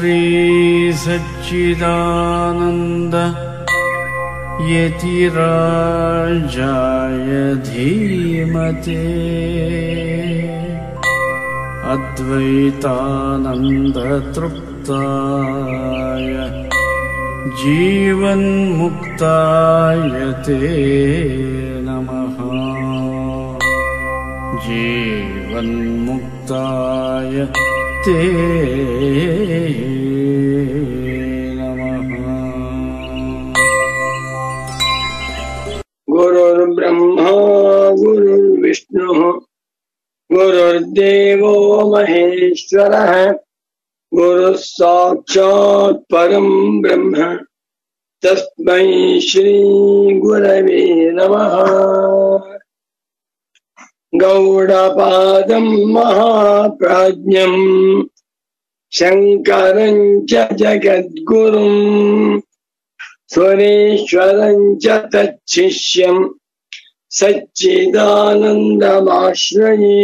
श्री सच्चिदानन्द यतिराजाय धीमते अद्वैतानन्दतृप्ताय जीवन्मुक्ताय ते नमः जीवन्मुक्ताय ते नमः गुरुर्ब्रह्मा गुरुर्विष्णुः गुरुर्देवो महेश्वरः गुरुः साक्षात् परम् ब्रह्म तस्मै श्रीगुरवे नमः गौडपादम् महाप्राज्ञम् शङ्करम् च जगद्गुरुम् स्वरेश्वरम् च तच्छिष्यम् सच्चिदानन्दमाश्रये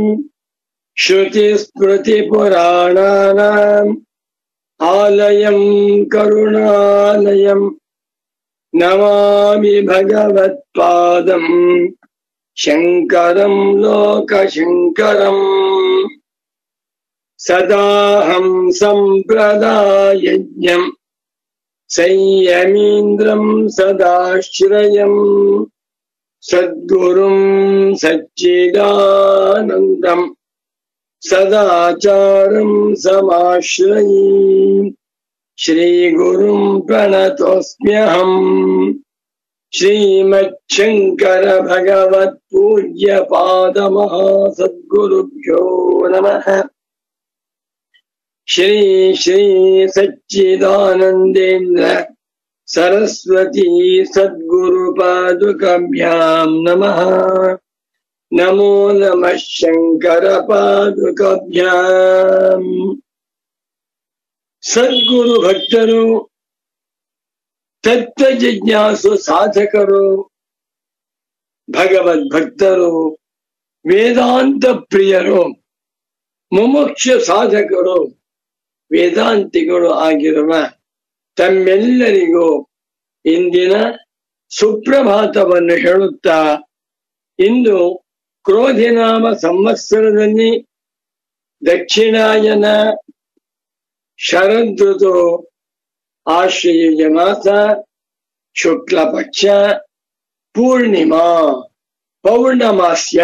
श्रुतिस्मृतिपुराणानाम् आलयम् करुणालयम् नमामि भगवत्पादम् शङ्करम् लोकशङ्करम् सदाहम् सम्प्रदायज्ञम् संयमीन्द्रम् सदाश्रयम् सद्गुरुम् सच्चिदानन्दम् सदाचारम् समाश्रयी श्रीगुरुम् प्रणतोऽस्म्यहम् श्रीमच्छङ्कर भगवत्पूज्यपादमहासद्गुरुभ्यो नमः श्री श्री सच्चिदानन्देन्द्र सरस्वती सद्गुरुपादुकाभ्याम् नमः नमो नमः शङ्करपादुकाभ्याम् ಸದ್ಗುರು ಭಕ್ತರು ತತ್ವ ಜಿಜ್ಞಾಸು ಸಾಧಕರು ಭಗವದ್ ಭಕ್ತರು ವೇದಾಂತ ಪ್ರಿಯರು ಮುಮುಕ್ಷ ಸಾಧಕರು ವೇದಾಂತಿಗಳು ಆಗಿರುವ ತಮ್ಮೆಲ್ಲರಿಗೂ ಇಂದಿನ ಸುಪ್ರಭಾತವನ್ನು ಹೇಳುತ್ತಾ ಇಂದು ಕ್ರೋಧಿನಾಮ ಸಂವತ್ಸರದಲ್ಲಿ ದಕ್ಷಿಣಾಯನ ಶರದೃತು ಆಶ್ರಯ ಮಾಸ ಶುಕ್ಲ ಪಕ್ಷ ಪೂರ್ಣಿಮಾ ಪೌರ್ಣಮಾಸ್ಯ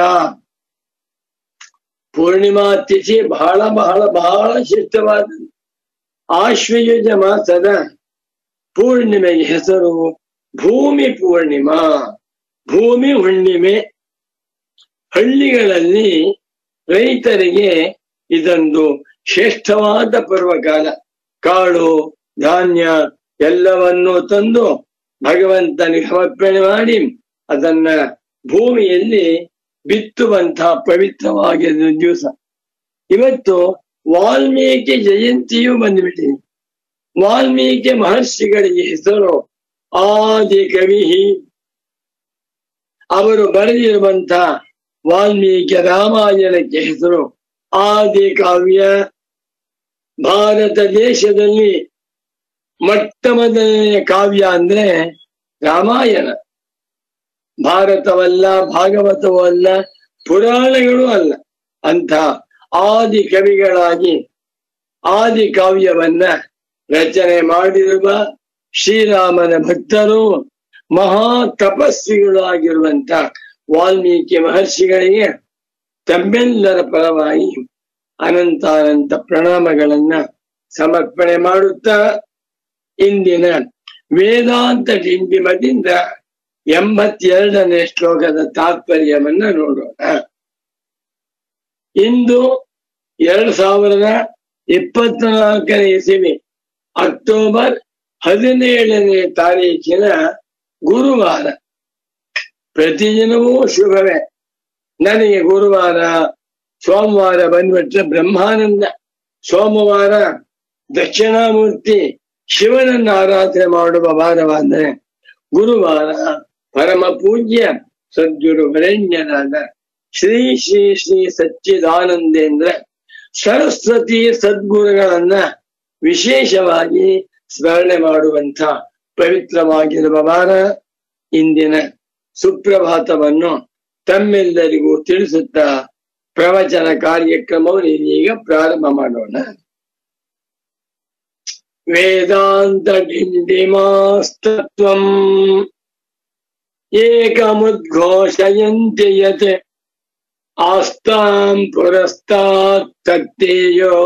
ಪೂರ್ಣಿಮಾ ತಿಥಿ ಬಹಳ ಬಹಳ ಬಹಳ ಶ್ರೇಷ್ಠವಾದ ಆಶ್ವಯುಜ ಮಾಸದ ಪೂರ್ಣಿಮೆಗೆ ಹೆಸರು ಭೂಮಿ ಪೂರ್ಣಿಮಾ ಭೂಮಿ ಹುಣ್ಣಿಮೆ ಹಳ್ಳಿಗಳಲ್ಲಿ ರೈತರಿಗೆ ಇದೊಂದು ಶ್ರೇಷ್ಠವಾದ ಪರ್ವಕಾಲ ಕಾಳು ಧಾನ್ಯ ಎಲ್ಲವನ್ನೂ ತಂದು ಭಗವಂತನಿಗೆ ಸಮರ್ಪಣೆ ಮಾಡಿ ಅದನ್ನ ಭೂಮಿಯಲ್ಲಿ ಬಿತ್ತುವಂತಹ ಪವಿತ್ರವಾಗಿರುವ ದಿವಸ ಇವತ್ತು ವಾಲ್ಮೀಕಿ ಜಯಂತಿಯೂ ಬಂದ್ಬಿಟ್ಟಿದೆ ವಾಲ್ಮೀಕಿ ಮಹರ್ಷಿಗಳಿಗೆ ಹೆಸರು ಆದಿ ಕವಿ ಅವರು ಬರೆದಿರುವಂತ ವಾಲ್ಮೀಕಿ ರಾಮಾಯಣಕ್ಕೆ ಹೆಸರು ಆದಿ ಕಾವ್ಯ ಭಾರತ ದೇಶದಲ್ಲಿ ಮೊಟ್ಟ ಮೊದಲನೆಯ ಕಾವ್ಯ ಅಂದ್ರೆ ರಾಮಾಯಣ ಭಾರತವಲ್ಲ ಭಾಗವತವೂ ಅಲ್ಲ ಪುರಾಣಗಳೂ ಅಲ್ಲ ಅಂತ ಆದಿ ಕವಿಗಳಾಗಿ ಆದಿ ಕಾವ್ಯವನ್ನ ರಚನೆ ಮಾಡಿರುವ ಶ್ರೀರಾಮನ ಭಕ್ತರು ಮಹಾ ತಪಸ್ವಿಗಳು ಆಗಿರುವಂತ ವಾಲ್ಮೀಕಿ ಮಹರ್ಷಿಗಳಿಗೆ ತಮ್ಮೆಲ್ಲರ ಪರವಾಗಿ ಅನಂತಾನಂತ ಪ್ರಣಾಮಗಳನ್ನ ಸಮರ್ಪಣೆ ಮಾಡುತ್ತಾ ಇಂದಿನ ವೇದಾಂತ ಡಿಂಡಿಮದಿಂದ ಎಂಬತ್ತೆರಡನೇ ಶ್ಲೋಕದ ತಾತ್ಪರ್ಯವನ್ನ ನೋಡೋಣ ಇಂದು ಎರಡ್ ಸಾವಿರದ ಇಪ್ಪತ್ನಾಲ್ಕನೇ ಇಸವಿ ಅಕ್ಟೋಬರ್ ಹದಿನೇಳನೇ ತಾರೀಕಿನ ಗುರುವಾರ ಪ್ರತಿದಿನವೂ ಶುಭವೇ ನನಗೆ ಗುರುವಾರ ಸೋಮವಾರ ಬಂದ್ಬಿಟ್ರೆ ಬ್ರಹ್ಮಾನಂದ ಸೋಮವಾರ ದಕ್ಷಿಣಾಮೂರ್ತಿ ಶಿವನನ್ನು ಆರಾಧನೆ ಮಾಡುವ ವಾರವಾದರೆ ಗುರುವಾರ ಪರಮ ಪೂಜ್ಯ ಸದ್ಗುರು ವರೆಣ್ಯರಾದ ಶ್ರೀ ಶ್ರೀ ಶ್ರೀ ಸಚ್ಚಿದಾನಂದೇಂದ್ರ ಸರಸ್ವತಿ ಸದ್ಗುರುಗಳನ್ನ ವಿಶೇಷವಾಗಿ ಸ್ಮರಣೆ ಮಾಡುವಂತ ಪವಿತ್ರವಾಗಿರುವ ವಾರ ಇಂದಿನ ಸುಪ್ರಭಾತವನ್ನು ತಮ್ಮೆಲ್ಲರಿಗೂ ತಿಳಿಸುತ್ತಾ ಪ್ರವಚನ ಕಾರ್ಯಕ್ರಮವನ್ನು ಇದೀಗ ಪ್ರಾರಂಭ ಮಾಡೋಣ ವೇದಾಂತ ಡಿಂಡಿಮಾಸ್ತತ್ವಂ ಏಕಮುದ್ಘೋಷಯಂತಿ ಯತ್ ಆಸ್ತಾಂ ಪುರಸ್ತಾತ್ ತತ್ತೇಯೋ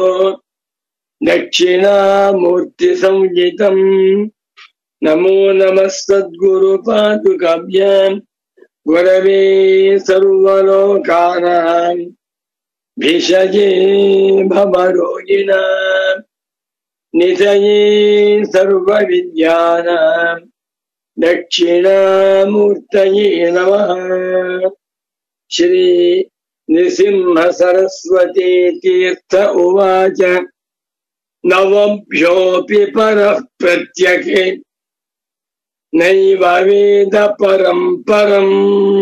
ದಕ್ಷಿಣಾಮೂರ್ತಿ ಸಂಹಿತಂ ನಮೋ ನಮಃ ಸದ್ಗುರು ಪಾದುಕಾಭ್ಯಾಂ ಗುರವೇ ಸರ್ವಲೋಕಾನಾಂ ಭಿಷಜೇ ಭವರೋಗಿಣಾಂ ನಿಧಯೇ ಸರ್ವವಿದ್ಯಾನಾಂ ದಕ್ಷಿಣಾಮೂರ್ತಯೇ ನಮಃ ಶ್ರೀ ನೃಸಿಂಹ ಸರಸ್ವತಿ ತೀರ್ಥ ಉವಾಚ ನವಭ್ಯೋऽपि परः प्रत्यके नैव वेद परम् परम्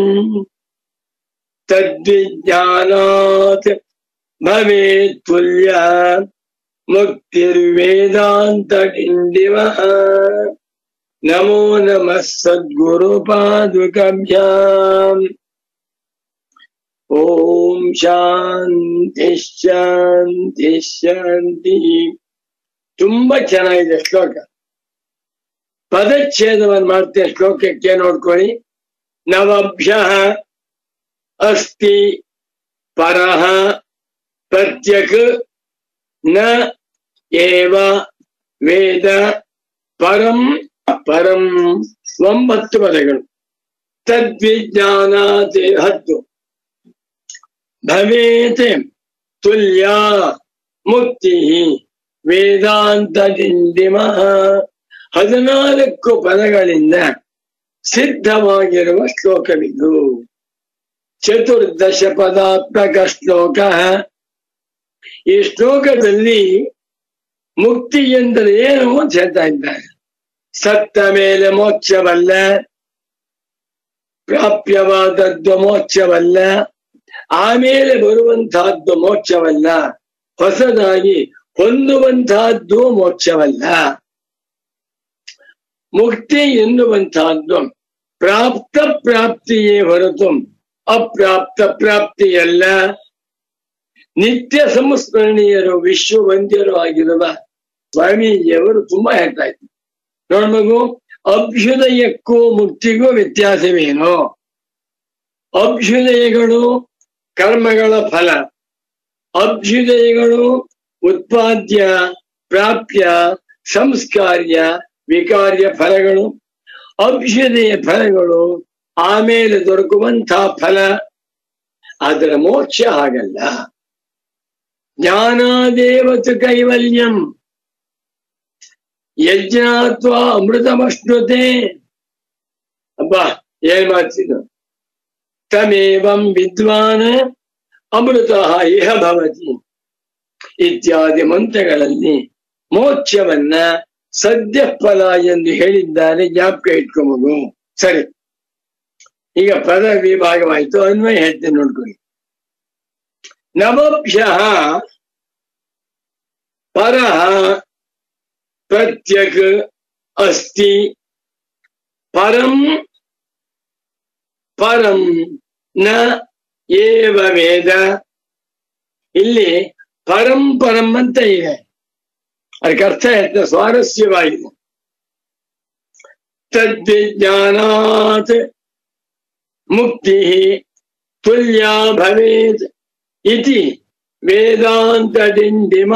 तद्विज्ञानात् भवेत् तुल्या मुक्तिर्वेदान्तडिण्डिवः नमो नमः सद्गुरुपादुकभ्याम् ॐ ಶಾಂತಿ ಶಾಂತಿ ಶಾಂತಿ ತುಂಬಾ ಚೆನ್ನಾಗಿದೆ ಶ್ಲೋಕ ಪದಚ್ಛೇದವನ್ನು ಮಾಡ್ತೇನೆ ಶ್ಲೋಕಕ್ಕೆ ನೋಡ್ಕೊಳ್ಳಿ ನವಭ್ಯ ಅಸ್ತಿ ಪರಃ ಪ್ರತ್ಯಕ್ ನ ಏವ ವೇದ ಪರಂ ಪರಂ ಒಂಬತ್ತು ಪದಗಳು ತದ್ವಿಜ್ಞಾನಾತ್ ಹತ್ತು ಭವೇತ್ ತುಲ್ಯ ಮುಕ್ತಿ ವೇದಾಂತ ದಿಂಡಿಮ ಹದಿನಾಲ್ಕು ಪದಗಳಿಂದ ಸಿದ್ಧವಾಗಿರುವ ಶ್ಲೋಕವಿದು ಚತುರ್ದಶ ಪದಾತ್ಮಕ ಶ್ಲೋಕ ಈ ಶ್ಲೋಕದಲ್ಲಿ ಮುಕ್ತಿ ಎಂದರೆ ಏನು ಅಂತ ಹೇಳ್ತಾ ಇದ್ದಾರೆ ಸತ್ತ ಮೇಲೆ ಮೋಕ್ಷವಲ್ಲ ಪ್ರಾಪ್ಯವಾದದ್ದು ಮೋಕ್ಷವಲ್ಲ ಆಮೇಲೆ ಬರುವಂತಹದ್ದು ಮೋಕ್ಷವಲ್ಲ ಹೊಸದಾಗಿ ಹೊಂದುವಂತಹದ್ದು ಮೋಕ್ಷವಲ್ಲ ಮುಕ್ತಿ ಎನ್ನುವಂತಹದ್ದು ಪ್ರಾಪ್ತ ಪ್ರಾಪ್ತಿಯೇ ಹೊರತು ಅಪ್ರಾಪ್ತ ಪ್ರಾಪ್ತಿಯಲ್ಲ ನಿತ್ಯ ಸಂಸ್ಮರಣೀಯರು ವಿಶ್ವವಂದ್ಯರು ಆಗಿರುವ ಸ್ವಾಮೀಜಿಯವರು ತುಂಬಾ ಹೇಳ್ತಾ ಇದ್ರು ನೋಡ್ ಮಗು ಅಭ್ಯುದಯಕ್ಕೂ ಮುಕ್ತಿಗೂ ವ್ಯತ್ಯಾಸವೇನು ಅಭ್ಯುದಯಗಳು ಕರ್ಮಗಳ ಫಲ ಅಭ್ಯುದಯಗಳು ಉತ್ಪಾದ್ಯ ಪ್ರಾಪ್ಯ ಸಂಸ್ಕಾರ್ಯ ವಿಕಾರ್ಯ ಫಲಗಳು ಅಭ್ಯುದಯ ಫಲಗಳು ಆಮೇಲೆ ದೊರಕುವಂತಹ ಫಲ ಅದರ ಮೋಕ್ಷ ಹಾಗಲ್ಲ ಜ್ಞಾನಾದೇವತು ಕೈವಲ್ಯಂ ಯಜ್ಞಾತ್ವ ಅಮೃತಮಶ್ನುತೆ ಅಬ್ಬಾ ಏನ್ ಮಾಡ್ತಿದ್ದು ತಮೇವಂ ವಿದ್ವಾನ್ ಅಮೃತ ಇಹ ಭವತಿ ಇತ್ಯಾದಿ ಮಂತ್ರಗಳಲ್ಲಿ ಮೋಕ್ಷವನ್ನ ಸದ್ಯ ಫಲ ಎಂದು ಹೇಳಿದ್ದಾರೆ ಜ್ಞಾಪಕ ಇಟ್ಕೊಬಹುದು ಸರಿ ಈಗ ಪದ ವಿಭಾಗವಾಯಿತು ಅನ್ವಯ ಹೇಳ್ತೇನೆ ನೋಡ್ಕೊಳ್ಳಿ ನವಭ್ಯ ಪರಃ ಪ್ರತ್ಯಕ್ ಅಸ್ತಿ ಪರಂ ಪರಂ ನ ಏವ ವೇದ ಇಲ್ಲಿ ಪರಂ ಪರಂ ಅಂತ ಇದೆ ಅದಕ್ಕೆ ಅರ್ಥ ಹೇಳ್ತಾ ಸ್ವಾರಸ್ಯವಾಗಿದೆ ತದ್ವಿಜ್ಞಾನಾತ್ ಮುಕ್ತಿ ತುಲ್ಯ ಭವೇತ್ ಇತಿ ವೇದಾಂತ ಡಿಂಡಿಮ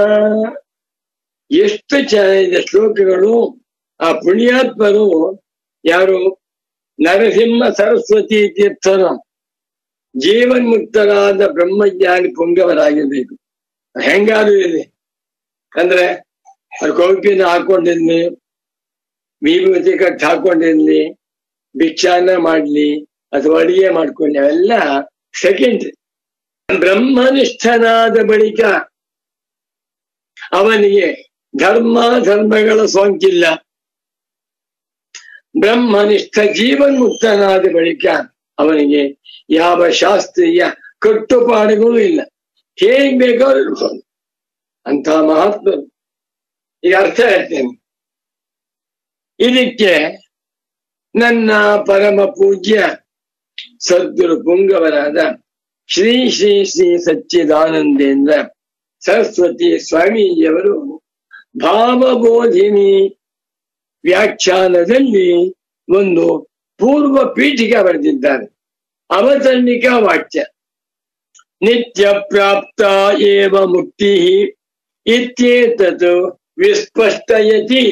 ಎಷ್ಟು ಚೆನ್ನಾಗಿದೆ ಶ್ಲೋಕಗಳು ಆ ಪುಣ್ಯಾತ್ಮರು ಯಾರು ನರಸಿಂಹ ಸರಸ್ವತಿ ತೀರ್ಥರು ಜೀವನ್ಮುಕ್ತರಾದ ಬ್ರಹ್ಮಜ್ಞಾನಿ ಪುಂಗವರಾಗಿರ್ಬೇಕು ಹೆಂಗಾದ್ರೂ ಇದೆ ಅಂದ್ರೆ ಅವ್ರು ಕೌಪಿನ ಹಾಕೊಂಡಿರ್ಲಿ ವಿಭೂತಿ ಕಟ್ಟು ಹಾಕೊಂಡಿರ್ಲಿ ಭಿಕ್ಷಾನ ಮಾಡ್ಲಿ ಅಥವಾ ಅಡಿಗೆ ಮಾಡ್ಕೊಳ್ಳಿ ಅವೆಲ್ಲ ಸೆಕೆಂಡ್ ಬ್ರಹ್ಮನಿಷ್ಠನಾದ ಬಳಿಕ ಅವನಿಗೆ ಧರ್ಮ ಧರ್ಮಗಳ ಸೋಂಕಿಲ್ಲ ಬ್ರಹ್ಮನಿಷ್ಠ ಜೀವನ್ಮುಕ್ತನಾದ ಬಳಿಕ ಅವನಿಗೆ ಯಾವ ಶಾಸ್ತ್ರೀಯ ಕಟ್ಟುಪಾಡುಗಳು ಇಲ್ಲ ಹೇಗ್ ಬೇಕಾದ್ರೂ ಇರ್ಬೋದು ಅಂತ ಮಹಾತ್ಮರು ಈಗ ಅರ್ಥ ಹೇಳ್ತೇನೆ ಇದಕ್ಕೆ ನನ್ನ ಪರಮ ಪೂಜ್ಯ ಸದ್ಗುರು ಪುಂಗವರಾದ ಶ್ರೀ ಶ್ರೀ ಶ್ರೀ ಸಚ್ಚಿದಾನಂದೇಂದ್ರ ಸರಸ್ವತಿ ಸ್ವಾಮೀಜಿಯವರು ಭಾವಬೋಧಿನಿ ವ್ಯಾಖ್ಯಾನದಲ್ಲಿ ಒಂದು ಪೂರ್ವ ಪೀಠಿಕೆ ಬರೆದಿದ್ದಾರೆ ಅವತರಣಿಕ ವಾಕ್ಯ ನಿತ್ಯ ಪ್ರಾಪ್ತ ಏವ ಮುಕ್ತಿ ಇತ್ಯೇತತ್ ವಿಸ್ಪಷ್ಟಯತಿ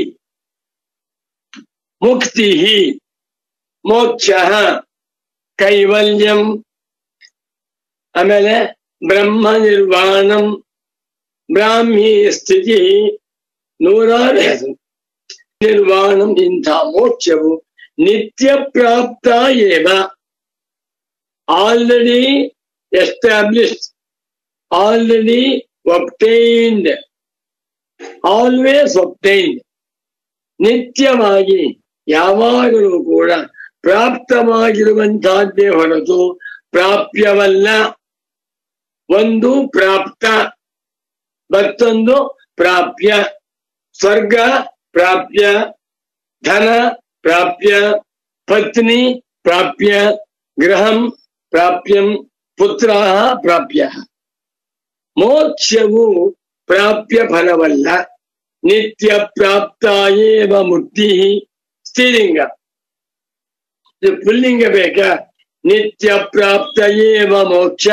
ಮುಕ್ತಿ ಮೋಕ್ಷ ಕೈವಲ್ಯಂ ಆಮೇಲೆ ಬ್ರಹ್ಮ ನಿರ್ವಾಣಂ ಬ್ರಾಹ್ಮಿ ಸ್ಥಿತಿ ನೂರಾರು ಹೆಸರು ನಿರ್ವಾಣಂ ಇಂಥ ಮೋಕ್ಷವು ನಿತ್ಯ ಪ್ರಾಪ್ತ ಏವ already established already obtained always obtained ನಿತ್ಯವಾಗಿ ಯಾವಾಗಲೂ ಕೂಡ ಪ್ರಾಪ್ತವಾಗಿರುವಂತಹದ್ದೇ ಹೊರತು ಪ್ರಾಪ್ಯವಲ್ಲ ಒಂದು ಪ್ರಾಪ್ತ ಮತ್ತೊಂದು ಪ್ರಾಪ್ಯ ಸ್ವರ್ಗ ಪ್ರಾಪ್ಯ ಧನ ಪ್ರಾಪ್ಯ ಪತ್ನಿ ಪ್ರಾಪ್ಯ ಗೃಹಂ ಪ್ರಾಪ್ಯಂ ಪುತ್ರ ಪ್ರಾಪ್ಯ ಮೋಕ್ಷವು ಪ್ರಾಪ್ಯ ಫಲವಲ್ಲ ನಿತ್ಯ ಪ್ರಾಪ್ತ ಏವ ಮುಕ್ತಿ ಸ್ತ್ರೀಲಿಂಗ ಇದು ಪುಲ್ಲಿಂಗ ಬೇಕಾ ನಿತ್ಯ ಪ್ರಾಪ್ತ ಏವ ಮೋಕ್ಷ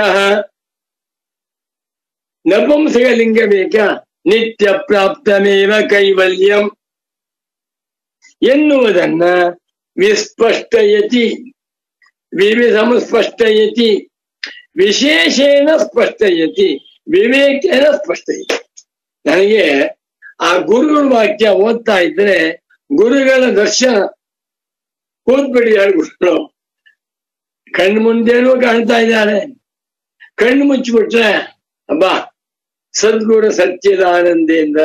ನಪುಂಸಕ ಲಿಂಗ ಬೇಕಾ ನಿತ್ಯ ಪ್ರಾಪ್ತಮೇವ ಕೈವಲ್ಯಂ ಎನ್ನುವುದನ್ನ ವಿಸ್ಪಷ್ಟಯತಿ ವಿವಿಧಂ ಸ್ಪಷ್ಟಯತಿ ವಿಶೇಷೇಣ ಸ್ಪಷ್ಟಯತಿ ವಿವೇಕೇನ ಸ್ಪಷ್ಟಯತಿ ನನಗೆ ಆ ಗುರುಗಳ ವಾಕ್ಯ ಓದ್ತಾ ಇದ್ರೆ ಗುರುಗಳ ದರ್ಶನ ಕೂತ್ಬಿಡಿ ಗುರುಗಳು ಕಣ್ಣು ಮುಂದೆನೂ ಕಾಣ್ತಾ ಇದ್ದಾರೆ ಕಣ್ಣು ಮುಚ್ಚಿಬಿಟ್ರೆ ಅಬ್ಬಾ ಸದ್ಗುರು ಸಚ್ಚಿದಾನಂದೇಂದ್ರ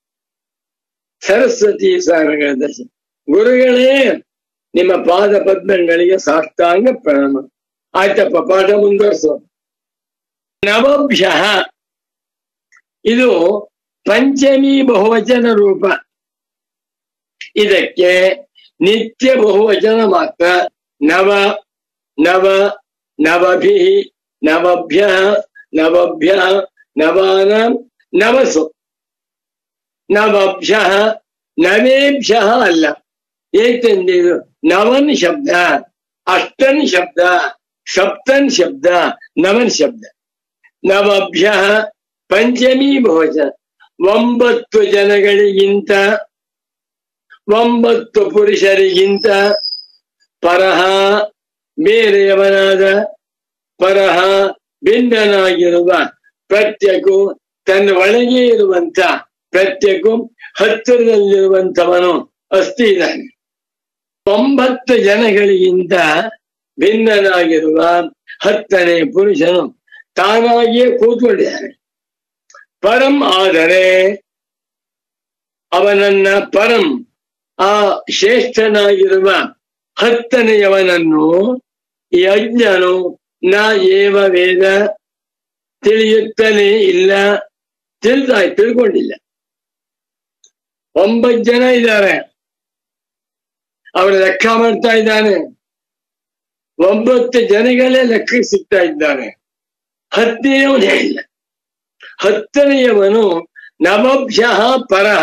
ಸರಸ್ವತಿ ಸ್ವಾಮಿಗಳ ದರ್ಶನ ಗುರುಗಳೇ ನಿಮ್ಮ ಪಾದ ಪದ್ಮಗಳಿಗೆ ಸಾಷ್ಟಾಂಗ ಪ್ರಣಾಮ ಆಯ್ತಪ್ಪ ಪಾಠ ಮುಂದುವರ್ಸು ನವಭ್ಯ ಇದು ಪಂಚಮಿ ಬಹುವಚನ ರೂಪ ಇದಕ್ಕೆ ನಿತ್ಯ ಬಹುವಚನ ಮಾತ್ರ ನವ ನವ ನವಭಿ ನವಭ್ಯ ನವಭ್ಯ ನವಾನ ನವಸು ನವಭ್ಯ ನವೇಭ್ಯ ಅಲ್ಲ ಏಕೆಂದ್ರೆ ಇದು ನವನ್ ಶಬ್ದ ಅಷ್ಟನ್ ಶಬ್ದ ಸಪ್ತನ್ ಶಬ್ದ ನವನ್ ಶಬ್ದ ನವಭ್ಯ ಪಂಚಮಿ ಬಹುವಚನ ಒಂಬತ್ತು ಜನಗಳಿಗಿಂತ ಒಂಬತ್ತು ಪುರುಷರಿಗಿಂತ ಪರಹ ಬೇರೆಯವನಾದ ಪರಹ ಭಿನ್ನನಾಗಿರುವ ಪ್ರತ್ಯಕು ತನ್ನ ಒಳಗೆ ಇರುವಂತ ಪ್ರತ್ಯಕು ಹತ್ತಿರದಲ್ಲಿರುವಂತವನು ಅಸ್ತಿ ಇದ್ದಾನೆ ಒಂಬತ್ತು ಜನಗಳಿಗಿಂತ ಭಿನ್ನನಾಗಿರುವ ಹತ್ತನೇ ಪುರುಷನು ತಾನಾಗಿಯೇ ಕೂತ್ಕೊಂಡಿದ್ದಾನೆ ಪರಂ ಆದರೆ ಅವನನ್ನ ಪರಂ ಆ ಶ್ರೇಷ್ಠನಾಗಿರುವ ಹತ್ತನೆಯವನನ್ನು ಈ ಅಜ್ಞನು ನ ಏವ ವೇದ ತಿಳಿಯುತ್ತಲೇ ಇಲ್ಲ ತಿಳಿದ ತಿಳ್ಕೊಂಡಿಲ್ಲ ಒಂಬತ್ತು ಜನ ಇದ್ದಾರೆ ಅವರ ಲೆಕ್ಕ ಮಾಡ್ತಾ ಇದ್ದಾನೆ ಒಂಬತ್ತು ಜನಗಳೇ ಲೆಕ್ಕಕ್ಕೆ ಸಿಗ್ತಾ ಇದ್ದಾನೆ ಹತ್ತನೆಯವನೇ ಇಲ್ಲ ಹತ್ತನೆಯವನು ನವಭ್ಯ ಪರಹ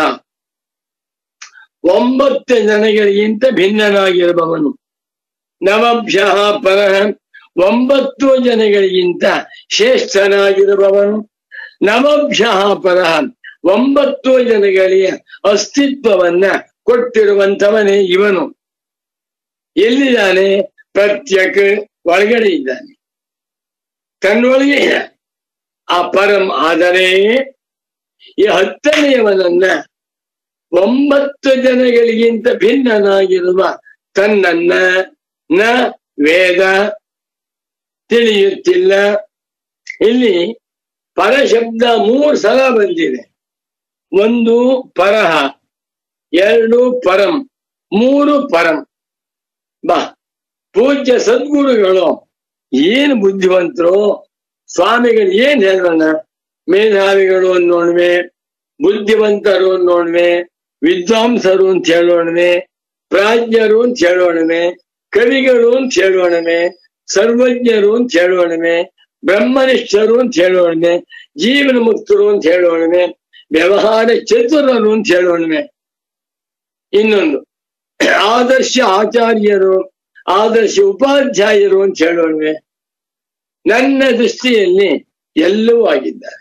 ಒಂಬತ್ತು ಜನಗಳಿಗಿಂತ ಭಿನ್ನನಾಗಿರುವವನು ನವಭ್ಯ ಪರಹ ಒಂಬತ್ತು ಜನಗಳಿಗಿಂತ ಶ್ರೇಷ್ಠನಾಗಿರುವವನು ನವಭ್ಯ ಪರಹ ಒಂಬತ್ತು ಜನಗಳಿಗೆ ಅಸ್ತಿತ್ವವನ್ನ ಕೊಟ್ಟಿರುವಂತವನೇ ಇವನು ಎಲ್ಲಿದ್ದಾನೆ ಪ್ರತ್ಯಕ್ ಒಳಗಡೆ ಇದ್ದಾನೆ ತನ್ನೊಳಗೆ ಇದ್ದಾನೆ. ಆ ಪರಂ ಆದರೆ ಈ ಹತ್ತನೆಯವನನ್ನ ಒಂಬತ್ತು ಜನಗಳಿಗಿಂತ ಭಿನ್ನನಾಗಿರುವ ತನ್ನನ್ನ ನ ವೇದ ತಿಳಿಯುತ್ತಿಲ್ಲ ಇಲ್ಲಿ ಪರಶಬ್ದ ಮೂರು ಸಲ ಬಂದಿದೆ ಒಂದು ಪರಹ ಎರಡು ಪರಂ ಮೂರು ಪರಂ ಬಾ ಪೂಜ್ಯ ಸದ್ಗುರುಗಳು ಏನು ಬುದ್ಧಿವಂತರು ಸ್ವಾಮಿಗಳು ಏನ್ ಹೇಳೋಣ ಮೇಧಾವಿಗಳು ಅನ್ನೋಣ್ವೆ ಬುದ್ಧಿವಂತರು ಅನ್ನೋಣ್ವೆ ವಿದ್ವಾಂಸರು ಅಂತ ಹೇಳೋಣವೆ ಪ್ರಾಜ್ಞರು ಅಂತ ಹೇಳೋಣವೆ ಕವಿಗಳು ಅಂತ ಹೇಳೋಣವೆ ಸರ್ವಜ್ಞರು ಅಂತ ಹೇಳೋಣವೆ ಬ್ರಹ್ಮನಿಷ್ಠರು ಅಂತ ಹೇಳೋಣವೆ ಜೀವನ ಮುಕ್ತರು ಅಂತ ಹೇಳೋಣವೆ ವ್ಯವಹಾರ ಚತುರರು ಅಂತ ಹೇಳೋಣವೆ ಇನ್ನೊಂದು ಆದರ್ಶ ಆಚಾರ್ಯರು ಆದರ್ಶ ಉಪಾಧ್ಯಾಯರು ಅಂತ ಹೇಳೋಣವೆ ನನ್ನ ದೃಷ್ಟಿಯಲ್ಲಿ ಎಲ್ಲವೂ ಆಗಿದ್ದಾರೆ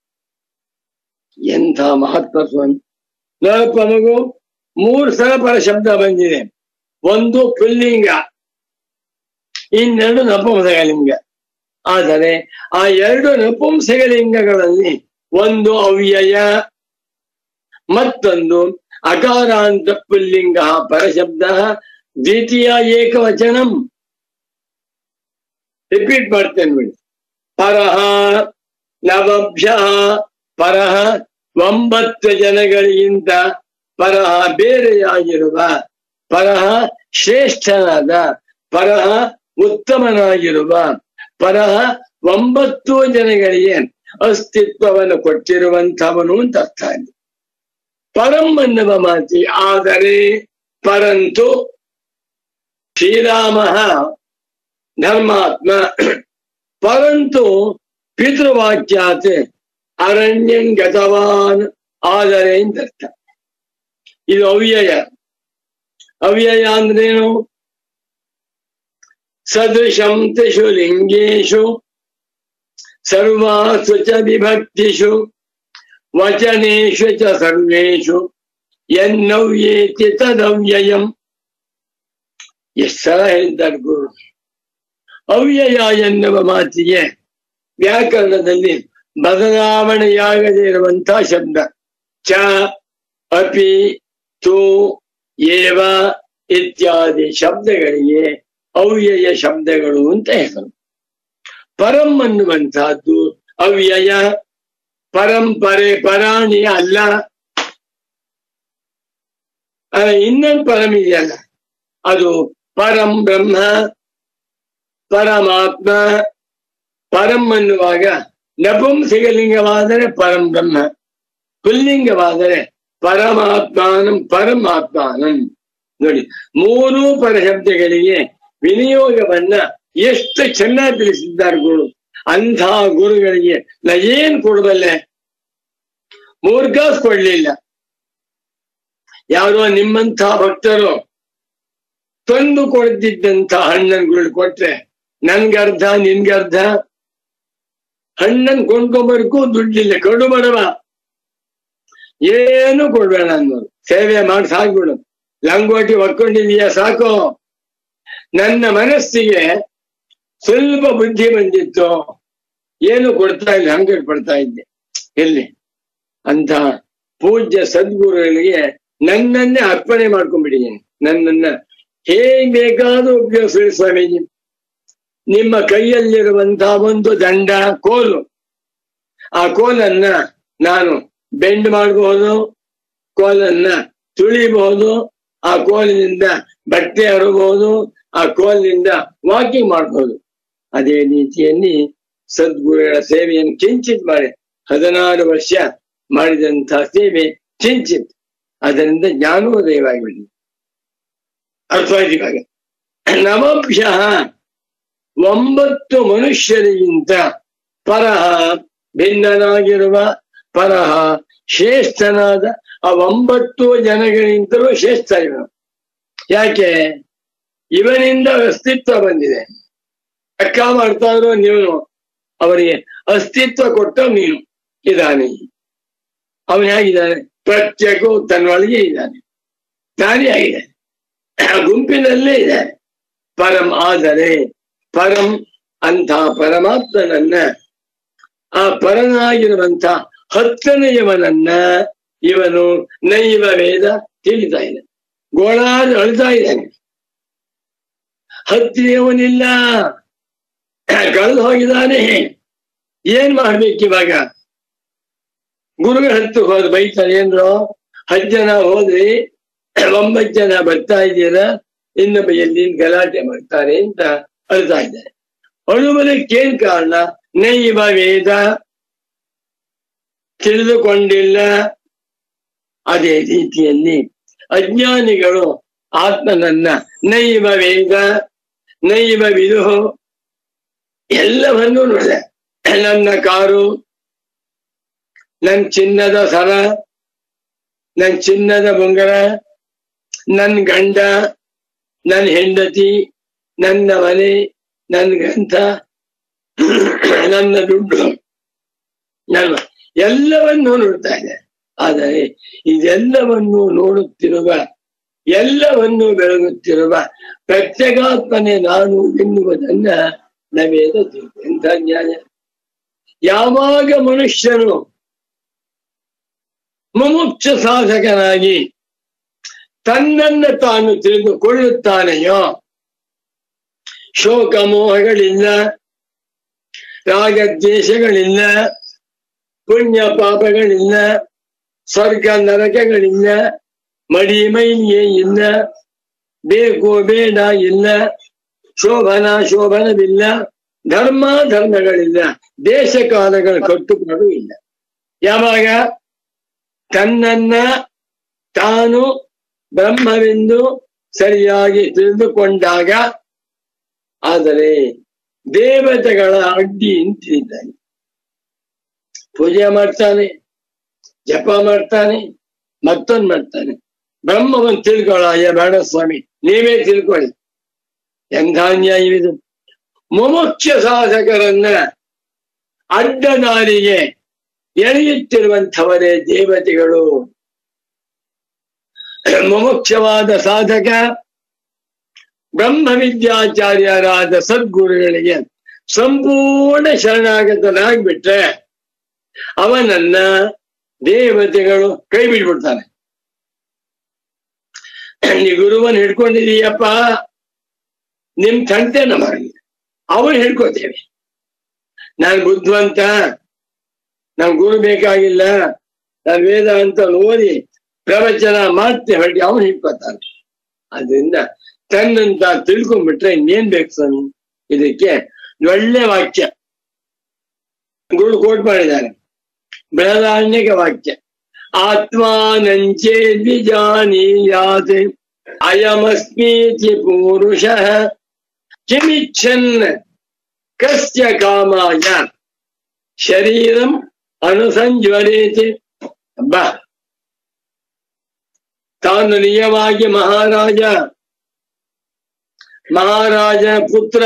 ಎಂಥ ಮಹಾತ್ಮ ಸ್ವಾಮಿ ನೋಡಪ್ಪ ಮಗು ಮೂರು ಸಲ ಪರ ಶಬ್ದ ಬಂದಿದೆ ಒಂದು ಪುಲ್ಲಿಂಗ ಇನ್ನೆರಡು ನಪುಂಸಕಲಿಂಗ ಆದರೆ ಆ ಎರಡು ನಪುಂಸಕಲಿಂಗಗಳಲ್ಲಿ ಒಂದು ಅವ್ಯಯ ಮತ್ತೊಂದು ಅಕಾರಾಂತ ಪುಲ್ಲಿಂಗ ಪರಶಬ್ದ ದ್ವಿತೀಯ ಏಕವಚನಂ ರಿಪೀಟ್ ಮಾಡ್ತೇನೆ ಬಿಡಿ ಪರಹ ನವಭ್ಯ ಪರಹ ಒಂಬತ್ತು ಜನಗಳಿಗಿಂತ ಪರಹ ಬೇರೆಯಾಗಿರುವ ಪರಹ ಶ್ರೇಷ್ಠನಾದ ಪರಹ ಉತ್ತಮನಾಗಿರುವ ಪರಹ ಒಂಬತ್ತು ಜನಗಳಿಗೆ ಅಸ್ತಿತ್ವವನ್ನು ಕೊಟ್ಟಿರುವಂತವನು ಅಂತ ಅರ್ಥ ಇದೆ ಪರಂ ಅನ್ನುವ ಮಾತಿ ಆದರೆ ಪರಂತು ಶ್ರೀರಾಮ ಧರ್ಮಾತ್ಮ ಪರಂತು ಪಿತೃವಾಕ್ಯಾತ್ ಅರಣ್ಯಂ ಗತವಾನ್ ಆದರೆ ಅಂತ ಅರ್ಥ ಇದು ಅವ್ಯಯ ಅವ್ಯಯ ಅಂದ್ರೇನು ಸದೃಶಂ ತ್ರಿಷು ಲಿಂಗೇಶು ಸರ್ವಾಸು ಚ ವಿಭಕ್ತಿಷು ವಚನೇಶು ಚ ಸರ್ವೇಷು ಎನ್ನವ್ಯೇತಿ ತದವ್ಯಯಂ ಎಷ್ಟು ಸಲ ಹೇಳಿದ್ದಾರೆ ಗುರು ಅವ್ಯಯ ಎನ್ನುವ ಮಾತಿಗೆ ವ್ಯಾಕರಣದಲ್ಲಿ ಬದಲಾವಣೆಯಾಗದೇ ಇರುವಂತಹ ಶಬ್ದ ಚ ಅಪಿ ತು ಏವ ಇತ್ಯಾದಿ ಶಬ್ದಗಳಿಗೆ ಅವ್ಯಯ ಶಬ್ದಗಳು ಅಂತ ಹೆಸರು ಪರಂ ಅನ್ನುವಂತಹದ್ದು ಅವ್ಯಯ ಪರಂಪರೆ ಪರಾಣಿ ಅಲ್ಲ ಆ, ಇನ್ನೊಂದು ಪರಂ ಇದೆಯಲ್ಲ ಅದು ಪರಂ ಬ್ರಹ್ಮ ಪರಮಾತ್ಮ ಪರಂ ಅನ್ನುವಾಗ ನಪುಂಸಕಲಿಂಗವಾದರೆ ಪರಂ ಬ್ರಹ್ಮ ಪುಲ್ಲಿಂಗವಾದರೆ ಪರಮಾತ್ಮಾನಂ ಪರಮಾತ್ಮಾನಂ ನೋಡಿ ಮೂರೂ ಪರಶಬ್ದಗಳಿಗೆ ವಿನಿಯೋಗವನ್ನ ಎಷ್ಟು ಚೆನ್ನಾಗಿ ತಿಳಿಸಿದ್ದಾರೆ ಗುರು ಅಂಥ ಗುರುಗಳಿಗೆ ನಾ ಏನ್ ಕೊಡಬಲ್ಲೆ ಮೂರ್ ಕಾಸು ಕೊಡ್ಲಿಲ್ಲ ಯಾರೋ ನಿಮ್ಮಂಥ ಭಕ್ತರು ತಂದು ಕೊಡ್ತಿದ್ದಂತ ಹಣ್ಣನ್ಗಳು ಕೊಟ್ರೆ ನನ್ಗರ್ಧ ನಿನ್ಗರ್ಧ ಹಣ್ಣನ್ ಕೊಂಡ್ಕೊಂಬರ್ಕು ದುಡ್ಡಿಲ್ಲ ಕಡು ಬಡವ ಏನು ಕೊಡ್ಬೇಡ ಅನ್ನೋರು ಸೇವೆ ಮಾಡಿ ಸಾಕ್ಬಿಡು ಲಂಗೋಟಿ ಹೊಕ್ಕೊಂಡಿದೀಯ ಸಾಕು ನನ್ನ ಮನಸ್ಸಿಗೆ ಸ್ವಲ್ಪ ಬುದ್ಧಿ ಬಂದಿತ್ತು ಏನು ಕೊಡ್ತಾ ಇಲ್ಲ ಹಂಗೆ ಪಡ್ತಾ ಇದ್ದೆ ಎಲ್ಲಿ ಅಂತ ಪೂಜ್ಯ ಸದ್ಗುರುಗಳಿಗೆ ನನ್ನನ್ನೇ ಅರ್ಪಣೆ ಮಾಡ್ಕೊಂಡ್ಬಿಟ್ಟಿದ್ದೀನಿ ನನ್ನನ್ನ ಹೇಗ್ ಬೇಕಾದ್ರೂ ಉಪಯೋಗಿಸಿ ಸ್ವಾಮೀಜಿ ನಿಮ್ಮ ಕೈಯಲ್ಲಿರುವಂತಹ ಒಂದು ದಂಡ ಕೋಲು ಆ ಕೋಲನ್ನ ನಾನು ಬೆಂಡ್ ಮಾಡಬಹುದು ಕೋಲನ್ನ ತುಳಿಬಹುದು ಆ ಕೋಲಿನಿಂದ ಬಟ್ಟೆ ಹರಬಹುದು ಆ ಕೋಲಿನಿಂದ ವಾಕಿಂಗ್ ಮಾಡಬಹುದು ಅದೇ ರೀತಿಯಲ್ಲಿ ಸದ್ಗುರುಗಳ ಸೇವೆಯನ್ನು ಕಿಂಚಿತ್ ಮಾಡಿ ಹದಿನಾರು ವರ್ಷ ಮಾಡಿದಂತಹ ಸೇವೆ ಕಿಂಚಿತ್ ಅದರಿಂದ ಜ್ಞಾನೋದಯವಾಗಿಬಿಡಿ ಅರ್ಥವಾಯ್ತು ಇವಾಗ ನವಭ್ಯ ಒಂಬತ್ತು ಮನುಷ್ಯರಿಗಿಂತ ಪರಹ ಭಿನ್ನನಾಗಿರುವ ಪರಹ ಶ್ರೇಷ್ಠನಾದ ಆ ಒಂಬತ್ತು ಜನಗಳಿಗಿಂತಲೂ ಶ್ರೇಷ್ಠ ಇವನು ಯಾಕೆ ಇವನಿಂದ ಅಸ್ತಿತ್ವ ಬಂದಿದೆ ಲೆಕ್ಕ ಮಾಡ್ತಾ ಇರೋ ನೀನು ಅವರಿಗೆ ಅಸ್ತಿತ್ವ ಕೊಟ್ಟ ನೀನು ಇದ್ದಾನೆ ಅವನು ಹೇಗಿದ್ದಾನೆ ಪ್ರತ್ಯೇಕವು ತನ್ನೊಳಗೆ ಇದ್ದಾನೆ ತಾನೇ ಆಗಿದೆ ಗುಂಪಿನಲ್ಲೇ ಇದೆ ಪರಂ ಆದರೆ ಪರಂ ಅಂತ ಪರಮಾತ್ಮನನ್ನ ಆ ಪರನಾಗಿರುವಂತ ಹತ್ತನೆಯವನನ್ನ ಇವನು ನೈವ ವೇದ ತಿಳಿತಾ ಇದೆ ಗೋಳಾರು ಅಳ್ತಾ ಇದ್ದಾನೆ ಹತ್ತಿಯವನಿಲ್ಲ ಕಳೆದು ಹೋಗಿದ್ದಾನೆ ಏನ್ ಮಾಡ್ಬೇಕು ಇವಾಗ ಗುರುಗಳ ಹತ್ತು ಹೋದ್ ಬೈತಾರೆ ಏನ್ರು ಹತ್ತು ಜನ ಹೋದ್ರಿ ಒಂಬತ್ತು ಜನ ಬರ್ತಾ ಇದ್ದೀರಾ ಇನ್ನೊಬ್ಬ ಎಲ್ಲಿ ಗಲಾಟೆ ಮಾಡ್ತಾರೆ ಅಂತ ಅಳ್ತಾ ಇದ್ದಾರೆ ಅಳುವುದಕ್ಕೇನ್ ಕಾರಣ ನೈವ ವೇದ ತಿಳಿದುಕೊಂಡಿಲ್ಲ ಅದೇ ರೀತಿಯಲ್ಲಿ ಅಜ್ಞಾನಿಗಳು ಆತ್ಮನನ್ನ ನೈವ ವೇದ ನೈವ ವಿದುಹು ಎಲ್ಲವನ್ನೂ ನೋಡಿದೆ ನನ್ನ ಕಾರು ನನ್ ಚಿನ್ನದ ಸರ ನನ್ ಚಿನ್ನದ ಬೊಂಗರ ನನ್ ಗಂಡ ನನ್ ಹೆಂಡತಿ ನನ್ನ ಮನೆ ನನ್ನ ಗ್ರಂಥ ನನ್ನ ದುಡ್ಡು ನನ್ನ ಎಲ್ಲವನ್ನೂ ನೋಡ್ತಾ ಇದೆ ಆದರೆ ಇದೆಲ್ಲವನ್ನು ನೋಡುತ್ತಿರುವ ಎಲ್ಲವನ್ನು ಬೆಳಗುತ್ತಿರುವ ಪ್ರತ್ಯೇಗಾತ್ಮನೆ ನಾನು ಎನ್ನುವುದನ್ನ ನವೇದ ಎಂಥ ಜ್ಞಾನ ಯಾವಾಗ ಮನುಷ್ಯನು ಮುಮುಕ್ಷ ಸಾಧಕನಾಗಿ ತನ್ನನ್ನ ತಾನು ತಿಳಿದುಕೊಳ್ಳುತ್ತಾನೆಯೋ ಶೋಕ ಮೋಹಗಳಿಲ್ಲ ರಾಗದ್ವೇಷಗಳಿಲ್ಲ ಪುಣ್ಯ ಪಾಪಗಳಿಲ್ಲ ಸ್ವರ್ಗ ನರಕಗಳಿಲ್ಲ ಮಡಿ ಮೈಲಿಗೆ ಇಲ್ಲ ಬೇಕು ಬೇಡ ಇಲ್ಲ ಶೋಭನ ಶೋಭನವಿಲ್ಲ ಧರ್ಮ ಧರ್ಮಗಳಿಲ್ಲ ದೇಶ ಕಾಲಗಳ ಕಟ್ಟುಪಾಡು ಇಲ್ಲ ಯಾವಾಗ ತನ್ನನ್ನ ತಾನು ಬ್ರಹ್ಮವೆಂದು ಸರಿಯಾಗಿ ತಿಳಿದುಕೊಂಡಾಗ ಆದರೆ ದೇವತೆಗಳ ಅಡ್ಡಿ ನಿಂತಿದ್ದಾನೆ ಪೂಜೆ ಮಾಡ್ತಾನೆ ಜಪ ಮಾಡ್ತಾನೆ ಮತ್ತೊಂದು ಮಾಡ್ತಾನೆ ಬ್ರಹ್ಮವನ್ನು ತಿಳ್ಕೊಳ್ಳ ಬೇಡ ಸ್ವಾಮಿ ನೀವೇ ತಿಳ್ಕೊಳ್ಳಿ ಎಂಥ ಅನ್ಯಾಯವಿದು ಮುಮುಖ್ಯ ಸಾಧಕರನ್ನ ಅಡ್ಡದಾರಿಗೆ ಎಳೆಯುತ್ತಿರುವಂಥವರೇ ದೇವತೆಗಳು ಮುಮುಖ್ಯವಾದ ಸಾಧಕ ಬ್ರಹ್ಮವಿದ್ಯಾಚಾರ್ಯರಾದ ಸದ್ಗುರುಗಳಿಗೆ ಸಂಪೂರ್ಣ ಶರಣಾಗತನಾಗ್ಬಿಟ್ರೆ ಅವನನ್ನ ದೇವತೆಗಳು ಕೈ ಬಿಟ್ಬಿಡ್ತಾನೆ ನೀ ಗುರುವನ್ ಹಿಡ್ಕೊಂಡಿದೀಯಪ್ಪ ನಿಮ್ ತಂಟೆ ನಮಗೆ ಅವನ್ ಹಿಡ್ಕೋತೇವೆ ನಾನ್ ಬುದ್ಧಿವಂತ ನನ್ ಗುರು ಬೇಕಾಗಿಲ್ಲ ನಾನ್ ವೇದ ಅಂತ ಓದಿ ಪ್ರವಚನ ಮಾಡ್ತೇವೆ ಹೊರಟಿ ಅವನು ಹಿಡ್ಕೋತಾನೆ ಅದರಿಂದ ತನ್ನಂತ ತಿಳ್ಕೊಂಡ್ಬಿಟ್ರೆ ಇನ್ನೇನ್ ಬೇಕು ಸ್ವಾಮಿ ಇದಕ್ಕೆ ಒಳ್ಳೆ ವಾಕ್ಯ ಗುರು ಕೋಟ್ ಮಾಡಿದ್ದಾರೆ ಬೃಹದಾರಣ್ಯಕ ವಾಕ್ಯ ಆತ್ಮಾನಂಚೇ ದ್ವಿಜಾನೀಯಾತ್ ಅಯಮಸ್ಮೀತಿ ಪೂರುಷ ಕಿಮಿಚ್ಛನ್ ಕಸ್ಯ ಕಾಮಾಯ ಶರೀರಂ ಅನುಸಂಜ್ವರೇತಿ ಬ ತಾನು ನಿಜವಾಗಿ ಮಹಾರಾಜ ಮಹಾರಾಜ ಪುತ್ರ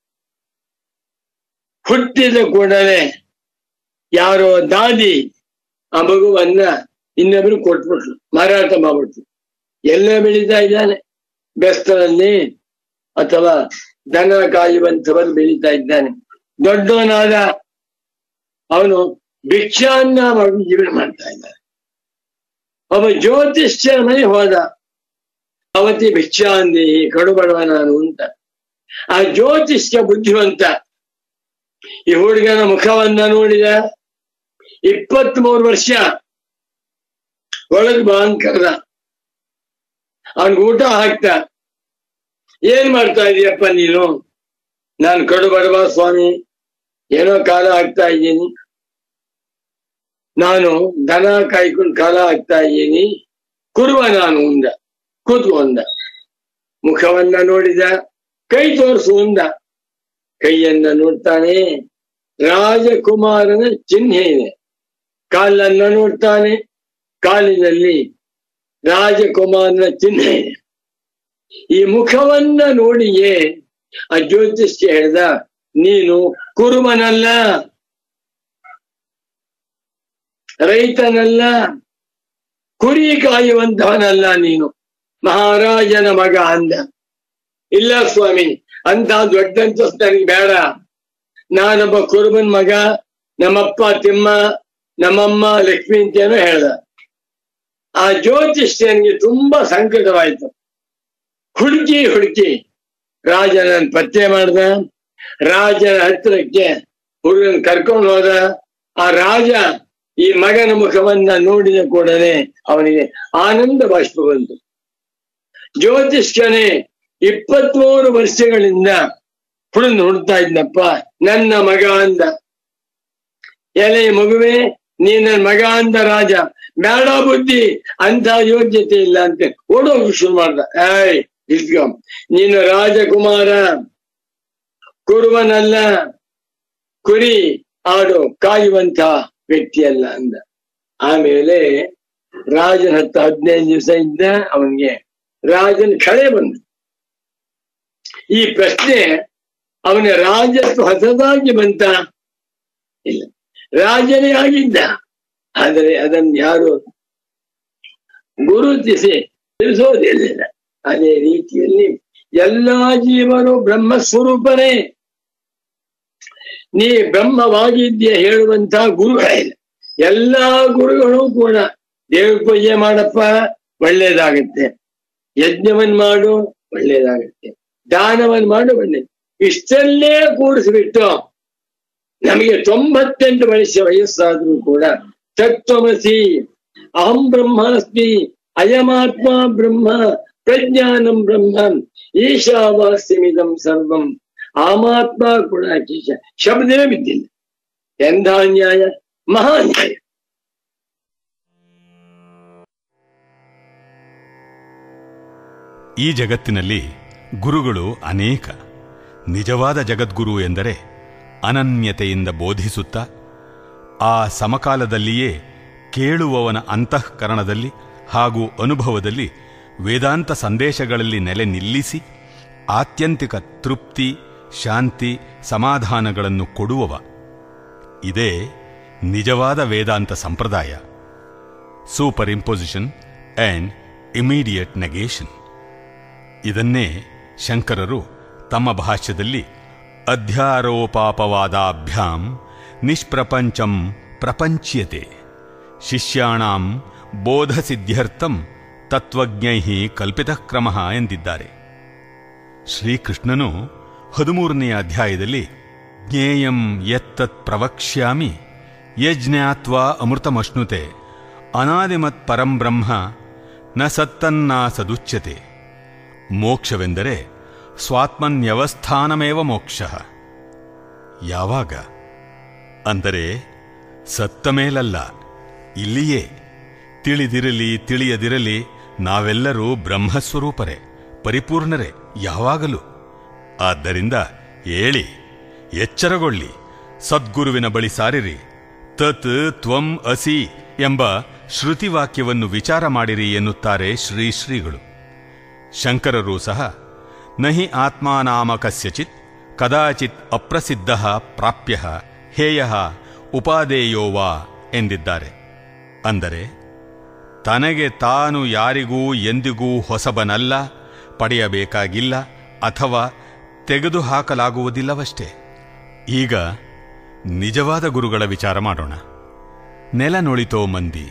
ಹುಟ್ಟಿದ ಕೂಡಲೇ ಯಾರೋ ದಾದಿ ಆ ಮಗುವನ್ನ ಇನ್ನೊಬ್ರು ಕೊಟ್ಬಿಟ್ಲು ಮಾರಾಟ ಮಾಡ್ಬಿಟ್ಲು ಎಲ್ಲ ಬೆಳೀತಾ ಇದ್ದಾನೆ ಬೆಸ್ತರಲ್ಲಿ ಅಥವಾ ದನ ಕಾಯುವಂಥವರು ಬೆಳೀತಾ ಇದ್ದಾನೆ ದೊಡ್ಡವನಾದ ಅವನು ಭಿಕ್ಷಾನ್ನ ಮಾಡಿ ಜೀವನ ಮಾಡ್ತಾ ಇದ್ದಾನೆ ಒಬ್ಬ ಜ್ಯೋತಿಷ್ಯರ ಮನೆ ಹೋದ ಅವತಿ ಭಿಕ್ಷಾಂದಿ ಕಡುಬಡವ ನಾನು ಅಂತ ಆ ಜ್ಯೋತಿಷ್ಯ ಬುದ್ಧಿವಂತ ಈ ಹುಡುಗನ ಮುಖವನ್ನ ನೋಡಿದ ಇಪ್ಪತ್ತ್ ಮೂರು ವರ್ಷ ಒಳಗ್ ಬಾ ಅಂತ ಕರೆದ ಅವನ್ಗೆ ಊಟ ಹಾಕ್ತ ಏನ್ ಮಾಡ್ತಾ ಇದೀಯಪ್ಪ ನೀನು ನಾನು ಕಡು ಬಡವ ಸ್ವಾಮಿ ಏನೋ ಕಾಲ ಹಾಕ್ತಾ ಇದ್ದೀನಿ ನಾನು ದನ ಕಾಯ್ಕೊಂಡು ಕಾಲ ಹಾಕ್ತಾ ಇದ್ದೀನಿ ಕುರುವ ನಾನು ಉಂದ ಕೂತ್ಕೊಂಡ ಮುಖವನ್ನ ನೋಡಿದ ಕೈ ತೋರಿಸು ಉಂದ ಕೈಯನ್ನ ನೋಡ್ತಾನೆ ರಾಜಕುಮಾರನ ಚಿಹ್ನೆ ಇದೆ ಕಾಲನ್ನ ನೋಡ್ತಾನೆ ಕಾಲಿನಲ್ಲಿ ರಾಜಕುಮಾರನ ಚಿಹ್ನೆ ಇದೆ ಈ ಮುಖವನ್ನ ನೋಡಿಯೇ ಆ ಜ್ಯೋತಿಷ್ಯ ಹೇಳ್ದ ನೀನು ಕುರುಮನಲ್ಲ ರೈತನಲ್ಲ ಕುರಿ ಕಾಯುವಂತವನಲ್ಲ ನೀನು ಮಹಾರಾಜನ ಮಗ ಅಂದ ಇಲ್ಲ ಸ್ವಾಮಿ ಅಂತ ದೊಡ್ಡಂತಸ್ತು ನನಗೆ ಬೇಡ ನಾನೊಬ್ಬ ಕುರುಬನ್ ಮಗ ನಮ್ಮಪ್ಪ ತಿಮ್ಮ ನಮ್ಮಮ್ಮ ಲಕ್ಷ್ಮಿ ಅಂತೇನೋ ಹೇಳ್ದ ಆ ಜ್ಯೋತಿಷ್ಯನಿಗೆ ತುಂಬಾ ಸಂಕಟವಾಯ್ತು ಹುಡುಕಿ ಹುಡುಕಿ ರಾಜನ ಪತ್ತೆ ಮಾಡ್ದ ರಾಜನ ಹತ್ತಿರಕ್ಕೆ ಹುಡುಗನ್ ಕರ್ಕೊಂಡು ಹೋದ ಆ ರಾಜ ಈ ಮಗನ ಮುಖವನ್ನ ನೋಡಿದ ಕೂಡಲೇ ಅವನಿಗೆ ಆನಂದ ಬಾಷ್ಪ ಬಂತು ಜ್ಯೋತಿಷ್ಯನೇ ಇಪ್ಪತ್ಮೂರು ವರ್ಷಗಳಿಂದ ಹುಡುಗ ಹುಡ್ತಾ ಇದ್ನಪ್ಪ ನನ್ನ ಮಗ ಅಂದ ಎಲೆ ಮಗುವೆ ನೀ ನನ್ನ ಮಗ ಅಂದ ರಾಜ ಬೇಡ ಬುದ್ಧಿ ಅಂತ ಯೋಗ್ಯತೆ ಇಲ್ಲ ಅಂತ ಓಡೋಗಿ ಶುರು ಮಾಡ್ದ ಏಯ್ ಇಲ್ಕೊ ನೀನು ರಾಜಕುಮಾರ ಕುರುವನಲ್ಲ ಕುರಿ ಆಡು ಕಾಯುವಂತ ವ್ಯಕ್ತಿ ಅಲ್ಲ ಅಂದ ಆಮೇಲೆ ರಾಜನ ಹತ್ತ ಹದಿನೈದು ದಿವಸ ಇದ್ದ ಅವನಿಗೆ ರಾಜನ ಕಳೆ ಬಂದ ಈ ಪ್ರಶ್ನೆ ಅವನ ರಾಜತ್ವ ಹೊಸದಾಗಿ ಬಂತ ಇಲ್ಲ ರಾಜನೇ ಆಗಿದ್ದ ಆದರೆ ಅದನ್ನು ಯಾರು ಗುರುತಿಸಿ ತಿಳಿಸೋದಿಲ್ಲ ಅದೇ ರೀತಿಯಲ್ಲಿ ಎಲ್ಲಾ ಜೀವರು ಬ್ರಹ್ಮ ಸ್ವರೂಪನೇ ನೀ ಬ್ರಹ್ಮವಾಗಿದ್ಯ ಹೇಳುವಂತ ಗುರುಗಳಿಲ್ಲ ಎಲ್ಲಾ ಗುರುಗಳು ಕೂಡ ದೇವ್ರ ಪೂಜೆ ಮಾಡಪ್ಪ ಒಳ್ಳೇದಾಗತ್ತೆ ಯಜ್ಞವನ್ ಮಾಡು ಒಳ್ಳೇದಾಗತ್ತೆ ದಾನವನ್ ಮಾಡು ಒಳ್ಳೇದು ಇಷ್ಟಲ್ಲೇ ಕೂಡಿಸ್ಬಿಟ್ಟು ನಮಗೆ ತೊಂಬತ್ತೆಂಟು ವರ್ಷ ವಯಸ್ಸಾದ್ರೂ ಕೂಡ ತತ್ವಮಸಿ ಅಹಂ ಬ್ರಹ್ಮಾಸ್ಮಿ ಅಯಮಾತ್ಮ ಬ್ರಹ್ಮ ಪ್ರಜ್ಞಾನಂ ಬ್ರಹ್ಮ ಈಶಾವಾಸ್ಯಮಿದಂ ಸರ್ವಂ ಆಮಾತ್ಮ ಕೂಡ ಕೀಶ ಶಬ್ದವೇ ಬಿದ್ದಿಲ್ಲ ಎಂಥ ಅನ್ಯಾಯ ಮಹಾನ್ಯಾಯ ಈ ಜಗತ್ತಿನಲ್ಲಿ ಗುರುಗಳು ಅನೇಕ ನಿಜವಾದ ಜಗದ್ಗುರು ಎಂದರೆ ಅನನ್ಯತೆಯಿಂದ ಬೋಧಿಸುತ್ತಾ ಆ ಸಮಕಾಲದಲ್ಲಿಯೇ ಕೇಳುವವನ ಅಂತಃಕರಣದಲ್ಲಿ ಹಾಗೂ ಅನುಭವದಲ್ಲಿ ವೇದಾಂತ ಸಂದೇಶಗಳಲ್ಲಿ ನೆಲೆ ನಿಲ್ಲಿಸಿ ಆತ್ಯಂತಿಕ ತೃಪ್ತಿ ಶಾಂತಿ ಸಮಾಧಾನಗಳನ್ನು ಕೊಡುವವ ಇದೇ ನಿಜವಾದ ವೇದಾಂತ ಸಂಪ್ರದಾಯ superimposition and immediate negation ಇದನ್ನೇ ಶಂಕರರು ತಮ್ಮ ಭಾಷ್ಯದಲ್ಲಿ ಅಧ್ಯಾರೋಪಾಪವಾದಾಭ್ಯಾಂ ನಿಷ್ಪ್ರಪಂಚಂ ಪ್ರಪಂಚ್ಯತೆ ಶಿಷ್ಯಾಣಾಂ ಬೋಧಸಿದ್ಧ್ಯರ್ಥಂ ತತ್ವಜ್ಞೈ ಕಲ್ಪಿತಃ ಕ್ರಮ ಎಂದಿದ್ದಾರೆ ಶ್ರೀಕೃಷ್ಣನು ಹದಿಮೂರನೆಯ ಅಧ್ಯಾಯದಲ್ಲಿ ಜ್ಞೇಯಂ ಯತ್ತತ್ ಪ್ರವಕ್ಷ್ಯಾಮಿ ಯಜ್ಞಾತ್ವಾ ಅಮೃತಮಶ್ನುತೆ ಅನಾದಿಮತ್ ಪರಂ ಬ್ರಹ್ಮ ನ ಸತ್ತನ್ನಾ ಸದುಚ್ಯತೆ ಮೋಕ್ಷವೆಂದರೆ ಸ್ವಾತ್ಮನ್ಯವಸ್ಥಾನಮೇವ ಮೋಕ್ಷ ಯಾವಾಗ ಅಂದರೆ ಸತ್ತ ಮೇಲಲ್ಲ ಇಲ್ಲಿಯೇ ತಿಳಿದಿರಲಿ ತಿಳಿಯದಿರಲಿ ನಾವೆಲ್ಲರೂ ಬ್ರಹ್ಮಸ್ವರೂಪರೇ ಪರಿಪೂರ್ಣರೇ ಯಾವಾಗಲೂ ಆದ್ದರಿಂದ ಏಳಿ ಎಚ್ಚರಗೊಳ್ಳಿ ಸದ್ಗುರುವಿನ ಬಳಿ ಸಾರಿರಿ ತತ್ ತ್ವಂ ಅಸಿ ಎಂಬ ಶ್ರುತಿವಾಕ್ಯವನ್ನು ವಿಚಾರ ಮಾಡಿರಿ ಎನ್ನುತ್ತಾರೆ ಶ್ರೀ ಶ್ರೀಗಳು ಶಂಕರರು ಸಹ ನಹಿ ಆತ್ಮಾನಾಮ ಕಸ್ಯಚಿತ್ ಕದಾಚಿತ್ ಅಪ್ರಸಿದ್ಧ ಪ್ರಾಪ್ಯ ಹೇಯ ಉಪಾದೇಯೋ ವಾ ಎಂದಿದ್ದಾರೆ ಅಂದರೆ ತನಗೆ ತಾನು ಯಾರಿಗೂ ಎಂದಿಗೂ ಹೊಸಬನಲ್ಲ ಪಡೆಯಬೇಕಾಗಿಲ್ಲ ಅಥವಾ ತೆಗೆದುಹಾಕಲಾಗುವುದಿಲ್ಲವಷ್ಟೇ ಈಗ ನಿಜವಾದ ಗುರುಗಳ ವಿಚಾರ ಮಾಡೋಣ ನೆಲ ನುಳಿತೋ ಮಂದಿ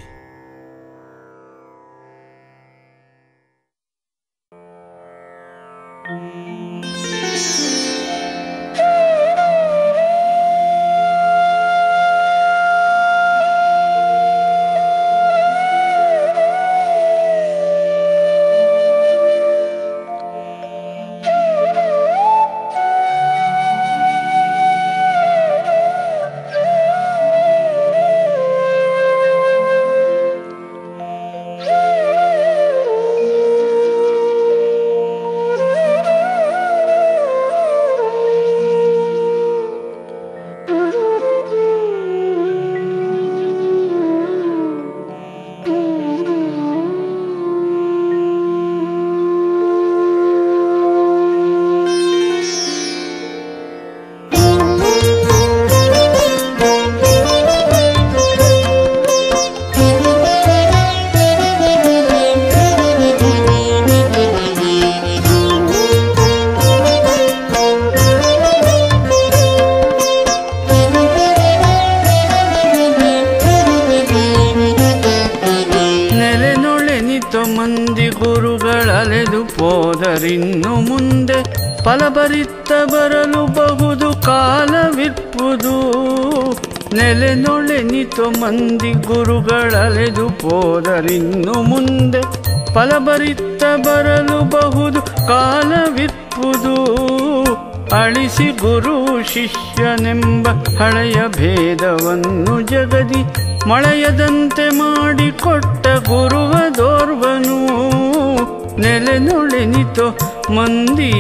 ನೆಲೆನೊಳೆನಿತ ಮಂದಿ ಗುರುಗಳಲೆದು ಹೋದರಿನ್ನು ಮುಂದೆ ಫಲಭರಿತ ಬರಲು ಬಹುದು ಕಾಲವಿರ್ಪುದು ನೆಲೆನೊಳೆನಿತ ಮಂದಿ ಗುರುಗಳಲೆದು ಹೋದರಿನ್ನು ಮುಂದೆ ಫಲಭರಿತ ಬರಲು ಬಹುದು ಕಾಲವಿರ್ಪುದು ಅಳಿಸಿ ಗುರು ಶಿಷ್ಯನೆಂಬ ಹಳೆಯ ಭೇದವನ್ನು ಜಗದಿ ಮಳೆಯದಂತೆ ಮಾಡಿಕೊಟ್ಟ ಗುರುವದೋರ್ವನು ನೆಲೆ ನುಳಿನಿತೋ ಮಂದಿ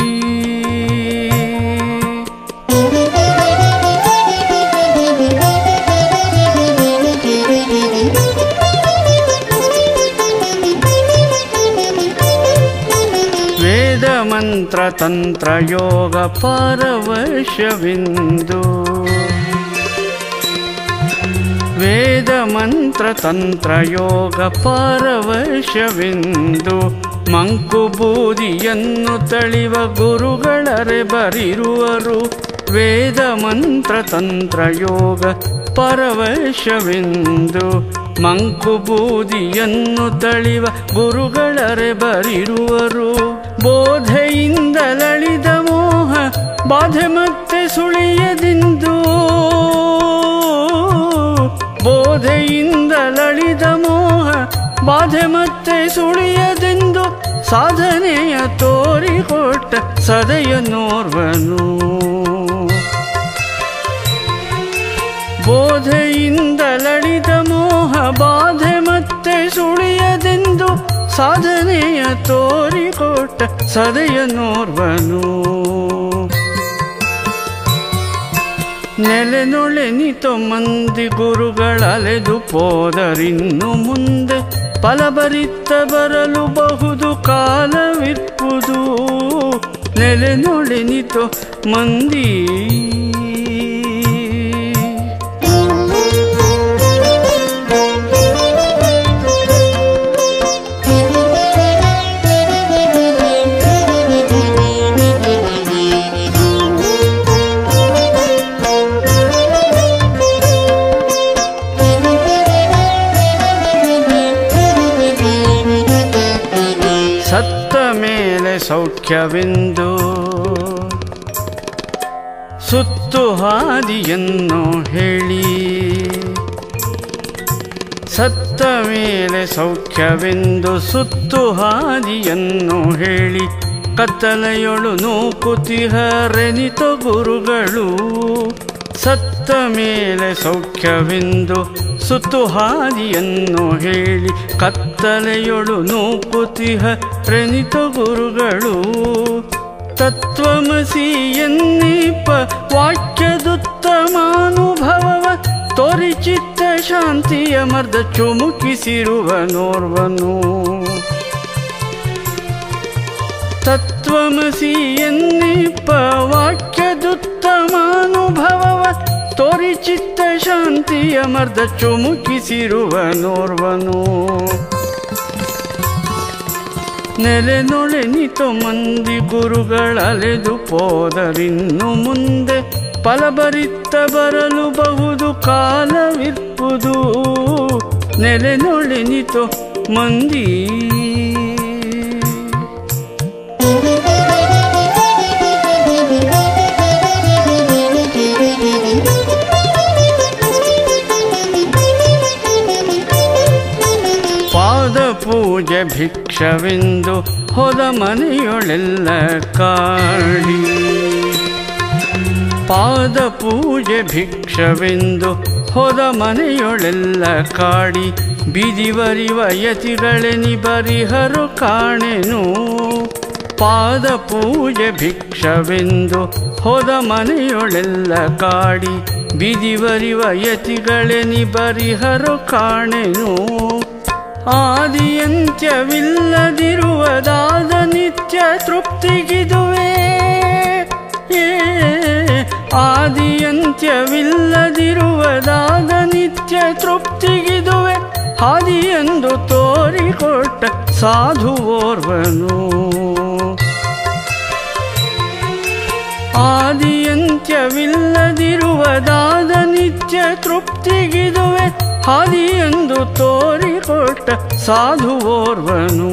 ವೇದ ಮಂತ್ರ ತಂತ್ರ ಯೋಗ ಪಾರವಶ್ಯವಿಂದು ವೇದ ಮಂತ್ರ ತಂತ್ರ ಯೋಗ ಪಾರವಶ್ಯವಿಂದು ಮಂಕುಬೂದಿಯನ್ನು ತಳಿವ ಗುರುಗಳರೆ ಬರಿರುವರು ವೇದ ಮಂತ್ರ ತಂತ್ರ ಯೋಗ ಪರವಶವೆಂದು ಮಂಕುಬೂದಿಯನ್ನು ತಳಿವ ಗುರುಗಳರೆ ಬರಿರುವರು ಬೋಧೆಯಿಂದ ಲಳಿದ ಮೋಹ ಬಾಧೆ ಮತ್ತೆ ಸುಳಿಯದಿಂದು ಬೋಧೆಯಿಂದ ಲಳಿದ ಮೋಹ ಬಾಧೆ ಮತ್ತೆ ಸುಳಿಯದೆಂದು ಸಾಧನೆಯ ತೋರಿಕೊಟ್ಟ ಸದಯ ನೋರ್ವನು ಬೋಧೆಯಿಂದ ಲಳಿದ ಮೋಹ ಬಾಧೆ ಮತ್ತೆ ಸುಳಿಯದೆಂದು ಸಾಧನೆಯ ತೋರಿಕೊಟ್ಟ ಸದಯ ನೋರ್ವನು ನೆಲೆನೊಳೆನಿತೋ ಮಂದಿ ಗುರುಗಳಲೆದು ಪೋದರಿನ್ನು ಮುಂದೆ ಫಲಭರಿತ ಬರಲು ಬಹುದು ಕಾಲವಿಪ್ಪುದು ನೆಲೆನೊಳೆನಿತೋ ಮಂದಿ ಸತ್ತ ಮೇಲೆ ಸೌಖ್ಯವೆಂದು ಸುತ್ತು ಹಾದಿಯನ್ನು ಹೇಳಿ ಸತ್ತ ಮೇಲೆ ಸೌಖ್ಯವೆಂದು ಸುತ್ತು ಹಾದಿಯನ್ನು ಹೇಳಿ ಕತ್ತಲೆಯೊಳು ನೂಕುತಿಹರೆನಿತ ಗುರುಗಳು ಸತ್ತ ಮೇಲೆ ಸೌಖ್ಯವೆಂದು ಸುತ್ತು ಹಾದಿಯನ್ನು ಹೇಳಿ ಕತ್ತಲೆಯೊಳು ನೂಕುತಿಹ ರೆನಿತ ಗುರುಗಳು ತತ್ವಮಸಿ ಎನ್ನಿಪ ವಾಕ್ಯದುತ್ತಮಾನುಭವವ ತೋರಿಚಿತ್ತ ಶಾಂತಿಯ ಮರ್ದ ಚುಮುಕಿಸಿರುವ ನೋರ್ವನು ತತ್ವಮಸಿ ಎನ್ನಿಪ ವಾಕ್ಯದುತ್ತಮಾನುಭವವ ತೋರಿಚಿತ್ತ ಶಾಂತಿಯ ಮರ್ದ ಚುಮುಕಿಸಿರುವ ನೋರ್ವನು ನೆಲೆನೊಳೆನಿತೋ ಮಂದಿ ಗುರುಗಳಲೆದು ಪೋದರಿನ್ನು ಮುಂದೆ ಫಲಭರಿತ ಬರಲು ಬಹುದು ಕಾಲವಿರ್ಪುದು ನೆಲೆನೊಳೆನಿತೋ ಮಂದಿ ಪಾದ ಪೂಜೆ ಭಿಕ್ಷವೆಂದು ಹೊದ ಮನೆಯೊಳೆಲ್ಲ ಕಾಡಿ ಪಾದ ಪೂಜೆ ಭಿಕ್ಷವೆಂದು ಹೊದ ಮನೆಯೊಳೆಲ್ಲ ಕಾಡಿ ಬಿದಿವರಿವ ಯತಿಗಳೆನಿ ಬರಿಹರು ಕಾಣೆನು ಪಾದ ಪೂಜೆ ಭಿಕ್ಷವೆಂದು ಹೊದ ಮನೆಯೊಳೆಲ್ಲ ಕಾಡಿ ಬಿದಿವರಿವ ಯತಿಗಳೆನಿ ಬರಿಹರು ಕಾಣೆನು ಆದಿಯಂತ್ಯವಿಲ್ಲದಿರುವುದಾದ ನಿತ್ಯ ತೃಪ್ತಿಗಿದುವೆ ಏ ಆದಿಯಂತ್ಯವಿಲ್ಲದಿರುವುದಾದ ನಿತ್ಯ ತೃಪ್ತಿಗಿದುವೆ ಹಾದಿಯೆಂದು ತೋರಿಕೊಟ್ಟ ಸಾಧುವೋರ್ವನು ಆದಿಯಂತ್ಯವಿಲ್ಲದಿರುವುದಾದ ನಿತ್ಯ ತೃಪ್ತಿಗಿದುವೆ ಹಾದಿಯೆಂದು ತೋರಿಕೊಟ್ಟ ಸಾಧುವೋರ್ವನು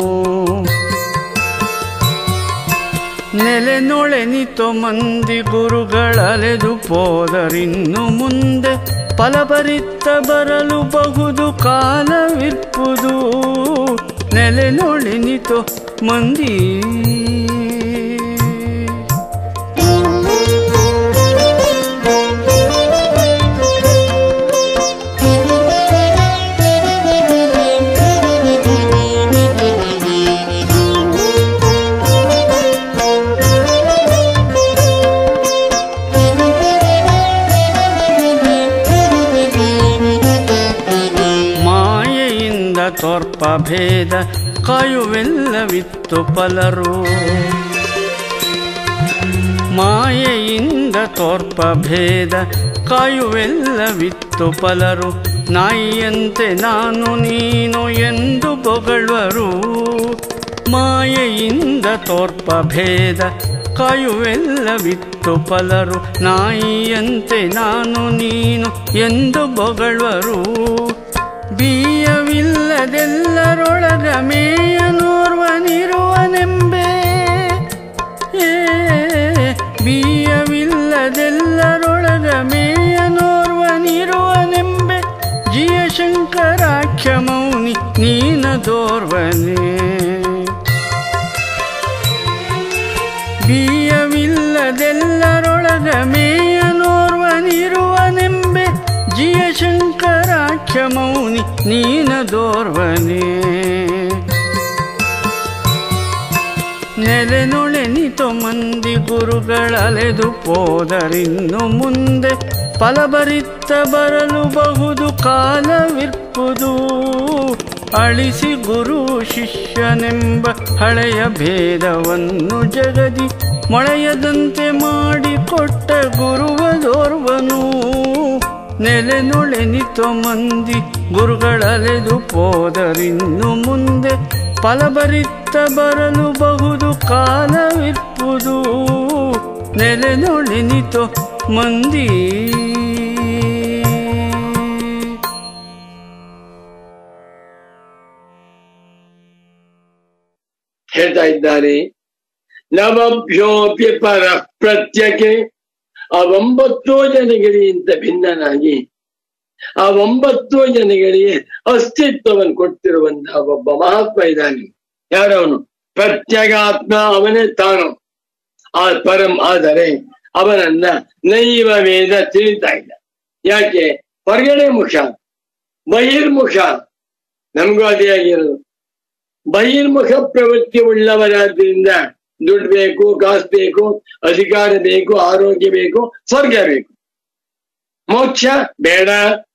ನೆಲೆನೊಳೆನಿತೋ ಮಂದಿ ಗುರುಗಳಲೆದು ಪೋದರಿನ್ನು ಮುಂದೆ ಫಲಭರಿತ ಬರಲು ಬಹುದು ಕಾಲವಿರ್ಪುದು ನೆಲೆನೊಳೆನಿತೋ ಮಂದಿ ಭೇದ ಕಾಯುವೆಲ್ಲವಿತ್ತು ಫಲರು ಮಾಯೆಯಿಂದ ತೋರ್ಪ ಭೇದ ಕಾಯುವೆಲ್ಲವಿತ್ತು ಫಲರು ನಾಯಿಯಂತೆ ನಾನು ನೀನು ಎಂದು ಬೊಗಳುವರು ಮಾಯೆಯಿಂದ ತೋರ್ಪ ಭೇದ ಕಾಯುವೆಲ್ಲವಿತ್ತು ಫಲರು ನಾಯಿಯಂತೆ ನಾನು ನೀನು ಎಂದು ಬೊಗಳುವರು ಬೀಯವಿಲ್ಲದೆಲ್ಲರೊಳಗ ಮೇಯನೋರ್ವನಿರುವನೆಂಬೆ ಏ ಬೀಯವಿಲ್ಲದೆಲ್ಲರೊಳಗ ಮೇಯನೋರ್ವನಿರುವನೆಂಬೆ ಜಿಯ ಶಂಕರಾಖ್ಯ ಮೌನಿ ನೀನದೋರ್ವನೇ ಬೀಯವಿಲ್ಲದೆಲ್ಲರೊಳಗ ಮೇಯನೋರ್ವನಿರುವನೆಂಬೆ ಜಿಯ ಶಂಕರಾಖ್ಯ ಮೌನಿ ನೀನದೋರ್ವನೇ ನೆಲೆನೊಳೆನಿತು ಮಂದಿ ಗುರುಗಳಲೆದು ಹೋದರಿನ್ನು ಮುಂದೆ ಫಲಭರಿತ ಬರಲು ಬಹುದು ಕಾಲವಿರ್ಪುದು ಅಳಿಸಿ ಗುರು ಶಿಷ್ಯನೆಂಬ ಹಳೆಯ ಭೇದವನ್ನು ಜಗದಿ ಮೊಳೆಯದಂತೆ ಮಾಡಿಕೊಟ್ಟ ಗುರುವದೋರ್ವನು ನೆಲೆನೊಳೆನಿತು ಮಂದಿ ಗುರುಗಳಲೆದು ಹೋದರಿನ್ನು ಮುಂದೆ ಫಲಭರಿತ ಬರಲು ಬಹುದು ಕಾಲವಿರ್ಪುದು ನೆಲೆನೊಳೆನಿತು ಮಂದಿ ಹೇಳ್ತಾ ಇದ್ದಾರೆ ನವಭ್ಯೋಪಿ ಪರ ಪ್ರತ್ಯಕ್ಕೆ ಆ ಒಂಬತ್ತು ಜನಗಳಿಗಿಂತ ಭಿನ್ನನಾಗಿ ಆ ಒಂಬತ್ತು ಜನಗಳಿಗೆ ಅಸ್ತಿತ್ವವನ್ನು ಕೊಟ್ಟಿರುವಂತಹ ಒಬ್ಬ ಮಹಾತ್ಮ ಇದ್ದಾನೆ ಯಾರವನು ಪ್ರತ್ಯಗಾತ್ಮ ಅವನೇ ತಾನು ಆ ಪರಂ ಆದರೆ ಅವನನ್ನ ನೈವ ವೇದ ತಿಳಿತಾ ಇಲ್ಲ ಯಾಕೆ ಹೊರಗಡೆ ಮುಖ ಬಹಿರ್ಮುಖ ನಮಗೂ ಅದೇ ಆಗಿರೋದು ಬಹಿರ್ಮುಖ ಪ್ರವೃತ್ತಿ ಉಳ್ಳವರಾದ್ರಿಂದ ದುಡ್ಡು ಬೇಕು ಕಾಸು ಬೇಕು ಅಧಿಕಾರ ಬೇಕು ಆರೋಗ್ಯ ಬೇಕು ಸ್ವರ್ಗ ಬೇಕು ಮೋಕ್ಷ ಬೇಡ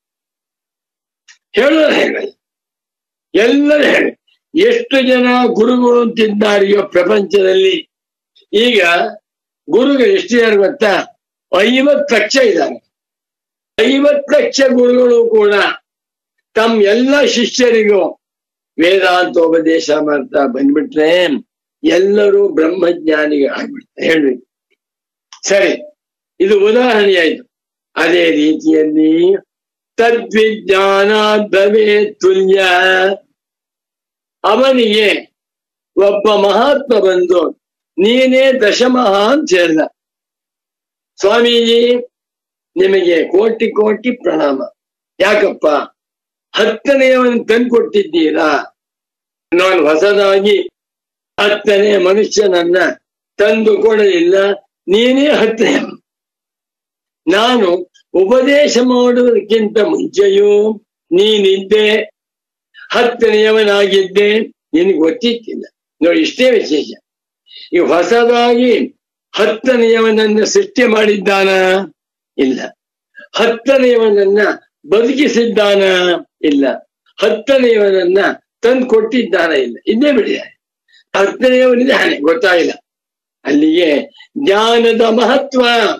ಹೇಳೋರು ಹೇಳಿ ಎಲ್ಲರೂ ಹೇಳಿ ಎಷ್ಟು ಜನ ಗುರುಗಳು ಅಂತಿದ್ದಾರೆಯೋ ಪ್ರಪಂಚದಲ್ಲಿ ಈಗ ಗುರುಗಳು ಎಷ್ಟು ಜನ ಗೊತ್ತಾ ಐವತ್ತು ಲಕ್ಷ ಇದ್ದಾರೆ ಐವತ್ತು ಲಕ್ಷ ಗುರುಗಳು ಕೂಡ ತಮ್ಮ ಎಲ್ಲ ಶಿಷ್ಯರಿಗೂ ವೇದಾಂತೋಪದೇಶ ಮಾಡ್ತಾ ಬಂದ್ಬಿಟ್ರೆ ಎಲ್ಲರೂ ಬ್ರಹ್ಮಜ್ಞಾನಿಗಳಾಗ್ಬಿಡ್ತಾರೆ ಹೇಳ್ಬೇಕು ಸರಿ ಇದು ಉದಾಹರಣೆ ಆಯ್ತು ಅದೇ ರೀತಿಯಲ್ಲಿ ತದ್ವಿಜ್ಞಾನ ಭವೇ ತುಲ್ಯ ಅವನಿಗೆ ಒಬ್ಬ ಮಹಾತ್ಮ ಬಂದು ನೀನೇ ದಶಮಃ ಅಂತ ಹೇಳ್ದ ಸ್ವಾಮೀಜಿ ನಿಮಗೆ ಕೋಟಿ ಕೋಟಿ ಪ್ರಣಾಮ ಯಾಕಪ್ಪ ಹತ್ತನೆಯವನು ತಂದುಕೊಟ್ಟಿದ್ದೀರಾ ನಾನು ಹೊಸದಾಗಿ ಹತ್ತನೇ ಮನುಷ್ಯನನ್ನ ತಂದು ಕೊಡಲಿಲ್ಲ ನೀನೇ ಹತ್ತನೇ ನಾನು ಉಪದೇಶ ಮಾಡುವುದಕ್ಕಿಂತ ಮುಂಚೆಯೂ ನೀನಿದ್ದೆ ಹತ್ತನೆಯವನಾಗಿದ್ದೆ ನಿನಗೆ ಗೊತ್ತಿತ್ತಿಲ್ಲ ನೋಡಿ ಇಷ್ಟೇ ವಿಶೇಷ ಈ ಹೊಸದಾಗಿ ಹತ್ತನೆಯವನನ್ನ ಸೃಷ್ಟಿ ಮಾಡಿದ್ದಾನ ಇಲ್ಲ ಹತ್ತನೆಯವನನ್ನ ಬದುಕಿಸಿದ್ದಾನ ಇಲ್ಲ ಹತ್ತನೆಯವನನ್ನ ತಂದು ಕೊಟ್ಟಿದ್ದಾನ ಇಲ್ಲ ಇನ್ನೇ ಬಿಡಿದ್ದಾರೆ ಹತ್ತನೆಯವನಿದ್ದಾನೆ ಗೊತ್ತಾಗಿಲ್ಲ ಅಲ್ಲಿಗೆ ಜ್ಞಾನದ ಮಹತ್ವ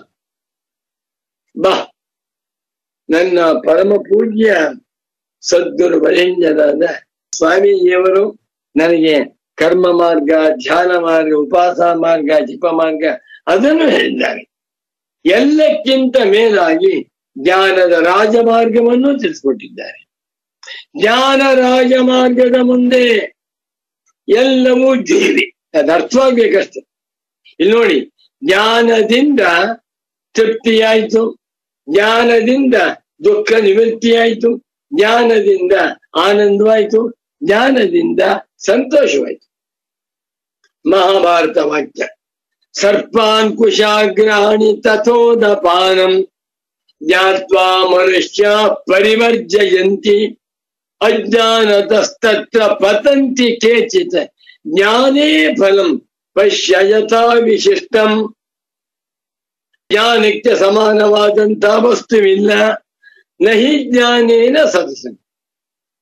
ಬಾ ನನ್ನ ಪರಮ ಪೂಜ್ಯ ಸದ್ಗುರು ವರೇಣ್ಯರಾದ ಸ್ವಾಮೀಜಿಯವರು ನನಗೆ ಕರ್ಮ ಮಾರ್ಗ ಧ್ಯಾನ ಮಾರ್ಗ ಉಪಾಸ ಮಾರ್ಗ ಜಪ ಮಾರ್ಗ ಅದನ್ನು ಹೇಳಿದ್ದಾರೆ ಎಲ್ಲಕ್ಕಿಂತ ಮೇಲಾಗಿ ಜ್ಞಾನದ ರಾಜಮಾರ್ಗವನ್ನು ತಿಳಿಸ್ಕೊಟ್ಟಿದ್ದಾರೆ ಜ್ಞಾನ ರಾಜಮಾರ್ಗದ ಮುಂದೆ ಎಲ್ಲವೂ ಜೀವಿ ಅದು ಅರ್ಥವಾಗ್ಬೇಕಷ್ಟೆ ಇಲ್ಲಿ ನೋಡಿ ಜ್ಞಾನದಿಂದ ತೃಪ್ತಿಯಾಯಿತು ಜ್ಞಾನದಿಂದ ದುಃಖ ನಿವೃತ್ತಿಯಾಯಿತು ಜ್ಞಾನದಿಂದ ಆನಂದವಾಯಿತು ಜ್ಞಾನದಿಂದ ಸಂತೋಷವಾಯಿತು ಮಹಾಭಾರತ ವಾಕ್ಯ ಸರ್ಪಾಂಕುಶಾಗ್ರಾಣಿ ತಥೋದಪಾನಂ ಜ್ಞಾತ್ವಾ ಮನುಷ್ಯ ಪರಿವರ್ಜಯಂತಿ ಅಜ್ಞಾನತಸ್ತತ್ರ ಪತಂತಿ ಕೇಚಿತ್ ಜ್ಞಾನೇ ಫಲಂ ಪಶ್ಯಯಥಾ ವಿಶಿಷ್ಟಂ ಜ್ಞಾನಕ್ಕೆ ಸಮಾನವಾದಂತಹ ವಸ್ತುವಿಲ್ಲ ನಹಿ ಜ್ಞಾನೇನ ಸದಸ್ಯ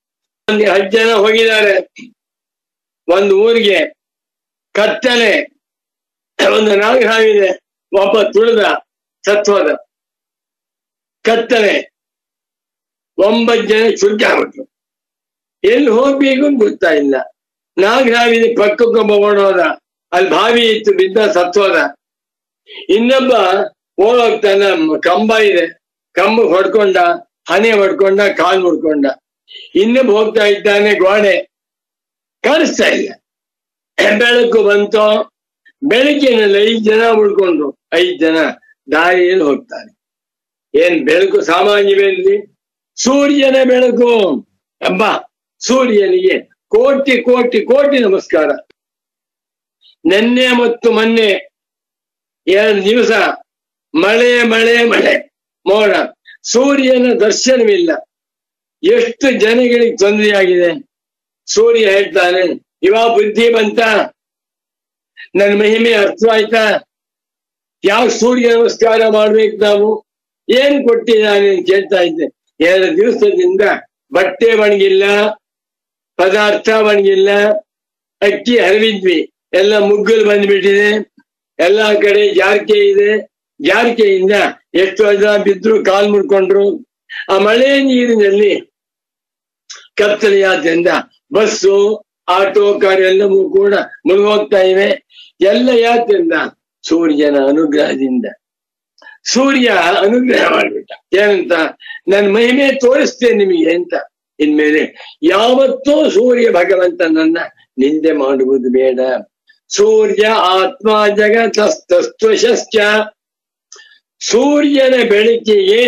ಒಂದು ಹತ್ತು ಜನ ಹೋಗಿದ್ದಾರೆ ಒಂದು ಊರಿಗೆ ಕತ್ತಲೆ ಒಂದು ನಾಗರಾವಿದೆ ಒಬ್ಬ ತುಳಿದ ಸತ್ವದ ಕತ್ತಲೆ ಒಂಬತ್ತು ಜನ ಚುರುಕಾಗ್ಬಿಟ್ರು ಎಲ್ಲಿ ಹೋಗ್ಬೇಕು ಅಂತ ಗೊತ್ತಾಯಿಲ್ಲ ನಾಗರಾವಿದೆ ಪಕ್ಕಕ್ಕೊಬ್ಬ ಓಡೋದ ಅಲ್ಲಿ ಬಾವಿ ಇತ್ತು ಬಿದ್ದ ಸತ್ವದ ಇನ್ನೊಬ್ಬ ಓಡೋಗ್ತಾನ ಕಂಬ ಇದೆ ಕಂಬ ಹೊಡ್ಕೊಂಡ ಹನೆ ಹೊಡ್ಕೊಂಡ ಕಾಲ್ ಮುಡ್ಕೊಂಡ ಇನ್ನೊಬ್ಬ ಹೋಗ್ತಾ ಇದ್ದಾನೆ ಗೋಡೆ ಕಾಣಿಸ್ತಾ ಇಲ್ಲ ಬೆಳಕು ಬಂತು ಬೆಳಕಿನಲ್ಲಿ ಐದ್ ಜನ ಉಳ್ಕೊಂಡ್ರು ಐದ್ ಜನ ದಾರಿಯಲ್ಲಿ ಹೋಗ್ತಾರೆ ಏನ್ ಬೆಳಕು ಸಾಮಾನ್ಯವೇನ್ರಿ ಸೂರ್ಯನ ಬೆಳಕು ಅಬ್ಬಾ ಸೂರ್ಯನಿಗೆ ಕೋಟಿ ಕೋಟಿ ಕೋಟಿ ನಮಸ್ಕಾರ ನಿನ್ನೆ ಮತ್ತು ಮೊನ್ನೆ ಎರಡು ದಿವಸ ಮಳೆ ಮಳೆ ಮಳೆ ಮೋಡ ಸೂರ್ಯನ ದರ್ಶನವಿಲ್ಲ ಎಷ್ಟು ಜನಗಳಿಗೆ ತೊಂದರೆಯಾಗಿದೆ ಸೂರ್ಯ ಹೇಳ್ತಾನೆ ಇವ ಬುದ್ಧಿ ಬಂತ ನನ್ನ ಮಹಿಮೆ ಅರ್ಥ ಆಯ್ತಾ ಯಾವ ಸೂರ್ಯ ನಮಸ್ಕಾರ ಮಾಡ್ಬೇಕು ನಾವು ಏನ್ ಕೊಟ್ಟಿದ್ದಾನೆ ಅಂತ ಕೇಳ್ತಾ ಇದ್ದೆ ಎರಡು ದಿವಸದಿಂದ ಬಟ್ಟೆ ಒಣಗಿಲ್ಲ ಪದಾರ್ಥ ಒಣಗಿಲ್ಲ ಅಕ್ಕಿ ಹರಿವಿದ್ವಿ ಎಲ್ಲ ಮುಗ್ಗಲು ಬಂದ್ಬಿಟ್ಟಿದೆ ಎಲ್ಲಾ ಕಡೆ ಜಾರ್ಕೆ ಇದೆ ಜಾರ್ಕೆಯಿಂದ ಎಷ್ಟು ಜನ ಬಿದ್ರು ಕಾಲ್ ಮುಡ್ಕೊಂಡ್ರು ಆ ಮಳೆ ನೀರಿನಲ್ಲಿ ಕತ್ತಲೆಯಾದ್ರಿಂದ ಬಸ್ಸು ಆಟೋ ಕಾರ್ ಎಲ್ಲವೂ ಕೂಡ ಮುಳುಗೋಗ್ತಾ ಇವೆ ಎಲ್ಲ ಯಾತ್ರಿಂದ ಸೂರ್ಯನ ಅನುಗ್ರಹದಿಂದ ಸೂರ್ಯ ಅನುಗ್ರಹ ಮಾಡ್ಬಿಟ್ಟ ಏನಂತ ನನ್ನ ಮಹಿಮೆ ತೋರಿಸ್ತೇನೆ ನಿಮಗೆ ಅಂತ ಇನ್ಮೇಲೆ ಯಾವತ್ತೂ ಸೂರ್ಯ ಭಗವಂತನನ್ನ ನಿಂದೆ ಮಾಡುವುದು ಬೇಡ ಸೂರ್ಯ ಆತ್ಮ ಜಗತಸ್ತಸ್ತ್ವಶ್ಚ ಸೂರ್ಯನ ಬೆಳಕಿಗೆ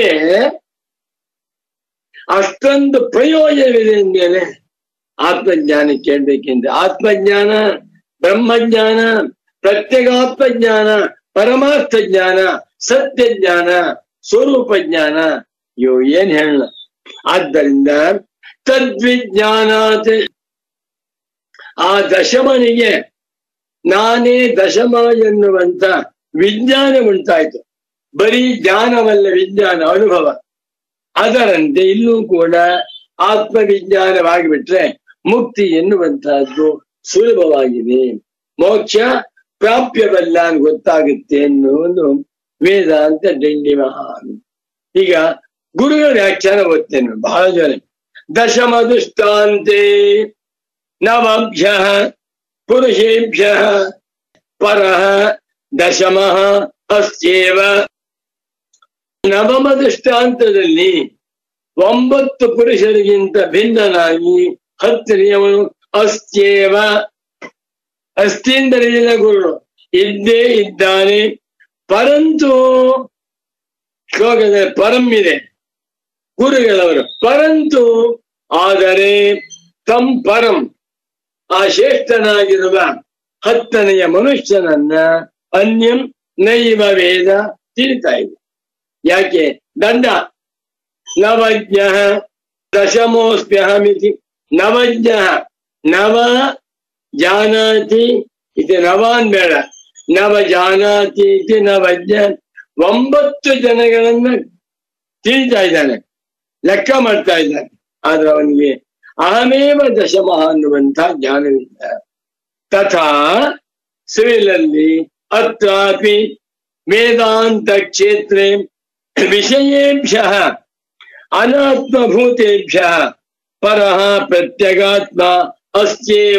ಅಷ್ಟೊಂದು ಪ್ರಯೋಜನವಿದೆ ಅಂದ್ಮೇಲೆ ಆತ್ಮಜ್ಞಾನ ಕೇಳ್ಬೇಕೆಂದ್ರೆ ಆತ್ಮಜ್ಞಾನ ಬ್ರಹ್ಮಜ್ಞಾನ ಪ್ರತ್ಯೇಗಾತ್ಮಜ್ಞಾನ ಪರಮಾರ್ಥ ಜ್ಞಾನ ಸತ್ಯ ಜ್ಞಾನ ಸ್ವರೂಪ ಜ್ಞಾನ ಇವು ಏನ್ ಹೇಳ ಆದ್ದರಿಂದ ತದ್ವಿಜ್ಞಾನಾತ್ ಆ ದಶಮನಿಗೆ ನಾನೇ ದಶಮ ಎನ್ನುವಂತ ವಿಜ್ಞಾನ ಉಂಟಾಯ್ತು ಬರೀ ಜ್ಞಾನವಲ್ಲ ವಿಜ್ಞಾನ ಅನುಭವ ಅದರಂತೆ ಇಲ್ಲೂ ಕೂಡ ಆತ್ಮವಿಜ್ಞಾನವಾಗಿಬಿಟ್ರೆ ಮುಕ್ತಿ ಎನ್ನುವಂತಹದ್ದು ಸುಲಭವಾಗಿದೆ ಮೋಕ್ಷ ಪ್ರಾಪ್ಯವಲ್ಲ ಅಂತ ಗೊತ್ತಾಗುತ್ತೆ ಎನ್ನುವುದು ವೇದಾಂತ ದಂಡಿ ಮಹಾನ್ ಈಗ ಗುರುಗಳ ವ್ಯಾಖ್ಯಾನ ಓದ್ತೇನೆ ಬಹಳ ಜನ ದಶಮ ದುಷ್ಟಾಂತೆ ನವಭ್ಯ ಪುರುಷೇಭ್ಯ ಪರಃ ದಶಮ ಅಸ್ಯೇವ ನವಮ ದೃಷ್ಟಾಂತದಲ್ಲಿ ಒಂಬತ್ತು ಪುರುಷರಿಗಿಂತ ಭಿನ್ನನಾಗಿ ಹತ್ತನೆಯವನು ಅಸ್ತ್ಯೇವ ಅಸ್ತಿಂದರಿಲ್ಲ ಗುರು ಇದ್ದೇ ಇದ್ದಾನೆ ಪರಂತು ಶ್ಲೋಕದಲ್ಲಿ ಪರಂ ಇದೆ ಗುರುಗಳವರು ಪರಂತು ಆದರೆ ತಂ ಪರಂ ಆ ಶ್ರೇಷ್ಠನಾಗಿರುವ ಹತ್ತನೆಯ ಮನುಷ್ಯನನ್ನ ಅನ್ಯಂ ನೈವ ವೇದ ತಿಳಿತಾ ಇದೆ ಯಾಕೆ ದಂಡ ನವಜ್ಞ ದಶಮೋಸ್ಮ್ಯಹಮಿತಿ ನವಜ್ಞ ನವ ಜಾನಾತಿ ಇದು ನವಾನ್ ಬೇಡ ನವ ಜಾನಾತಿ ಇತಿ ನವಜ್ಞ ಒಂಬತ್ತು ಜನಗಳನ್ನ ತಿಳಿತಾ ಇದ್ದಾನೆ ಲೆಕ್ಕ ಮಾಡ್ತಾ ಇದ್ದಾನೆ ಆದ್ರೆ ಅವನಿಗೆ ಅಹಮೇವ ದಶಮಃ ಅನ್ನುವಂಥ ಜ್ಞಾನವಿಲ್ಲ ತಥಾ ಸಿವಿಲಲ್ಲಿ ಅತ್ರಾಪಿ ವೇದಾಂತ ಕ್ಷೇತ್ರೆ ವಿಷಯೇಭ್ಯ ಅನಾತ್ಮಭೂತೇಭ್ಯ ಪರಃ ಪ್ರತ್ಯಗಾತ್ಮ ಅಸ್ತ್ಯೇವ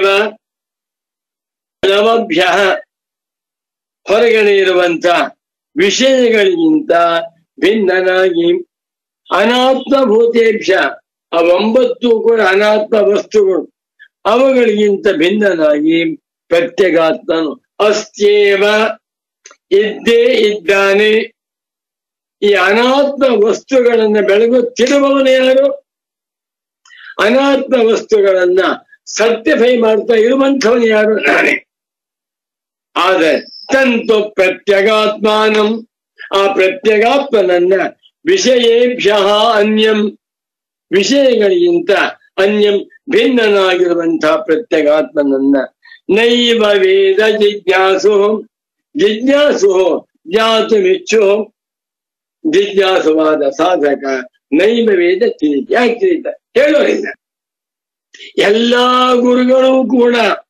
ನವಭ್ಯ ಹೊರಗಡೆ ಇರುವಂತ ವಿಷಯಗಳಿಗಿಂತ ಭಿನ್ನನಾಗಿ ಅನಾತ್ಮಭೂತೇಭ್ಯ ಆ ಒಂಬತ್ತು ಕೂಡ ಅನಾತ್ಮ ವಸ್ತುಗಳು ಅವುಗಳಿಗಿಂತ ಭಿನ್ನನಾಗಿ ಪ್ರತ್ಯಗಾತ್ಮನು ಅಸ್ತ್ಯೇವ ಇದ್ದೇ ಇದ್ದಾನೆ ಈ ಅನಾತ್ಮ ವಸ್ತುಗಳನ್ನ ಬೆಳಗುತ್ತಿರುವವನು ಯಾರು ಅನಾತ್ಮ ವಸ್ತುಗಳನ್ನ ಸತ್ಯಫೈ ಮಾಡ್ತಾ ಇರುವಂಥವನು ಯಾರು ನಾನೇ ಆದ್ರೆ ತಂತು ಪ್ರತ್ಯಗಾತ್ಮಾನಂ ಆ ಪ್ರತ್ಯಗಾತ್ಮನನ್ನ ವಿಷಯೇಭ್ಯ ಅನ್ಯಂ ವಿಷಯಗಳಿಗಿಂತ ಅನ್ಯಂ ಭಿನ್ನನಾಗಿರುವಂತಹ ಪ್ರತ್ಯಗಾತ್ಮನನ್ನ ನೈವ ವೇದ ಜಿಜ್ಞಾಸು ಜಿಜ್ಞಾಸು ಜ್ಞಾತುಮಿಚ್ಚು ಜಿಜ್ಞಾಸುವಾದ ಸಾಧಕ ನೈವ ವೇದ ತಿಳಿತ ಯಾಕೆ ತಿಳಿತ ಹೇಳೋರಿಲ್ಲ ಎಲ್ಲಾ ಗುರುಗಳು ಕೂಡ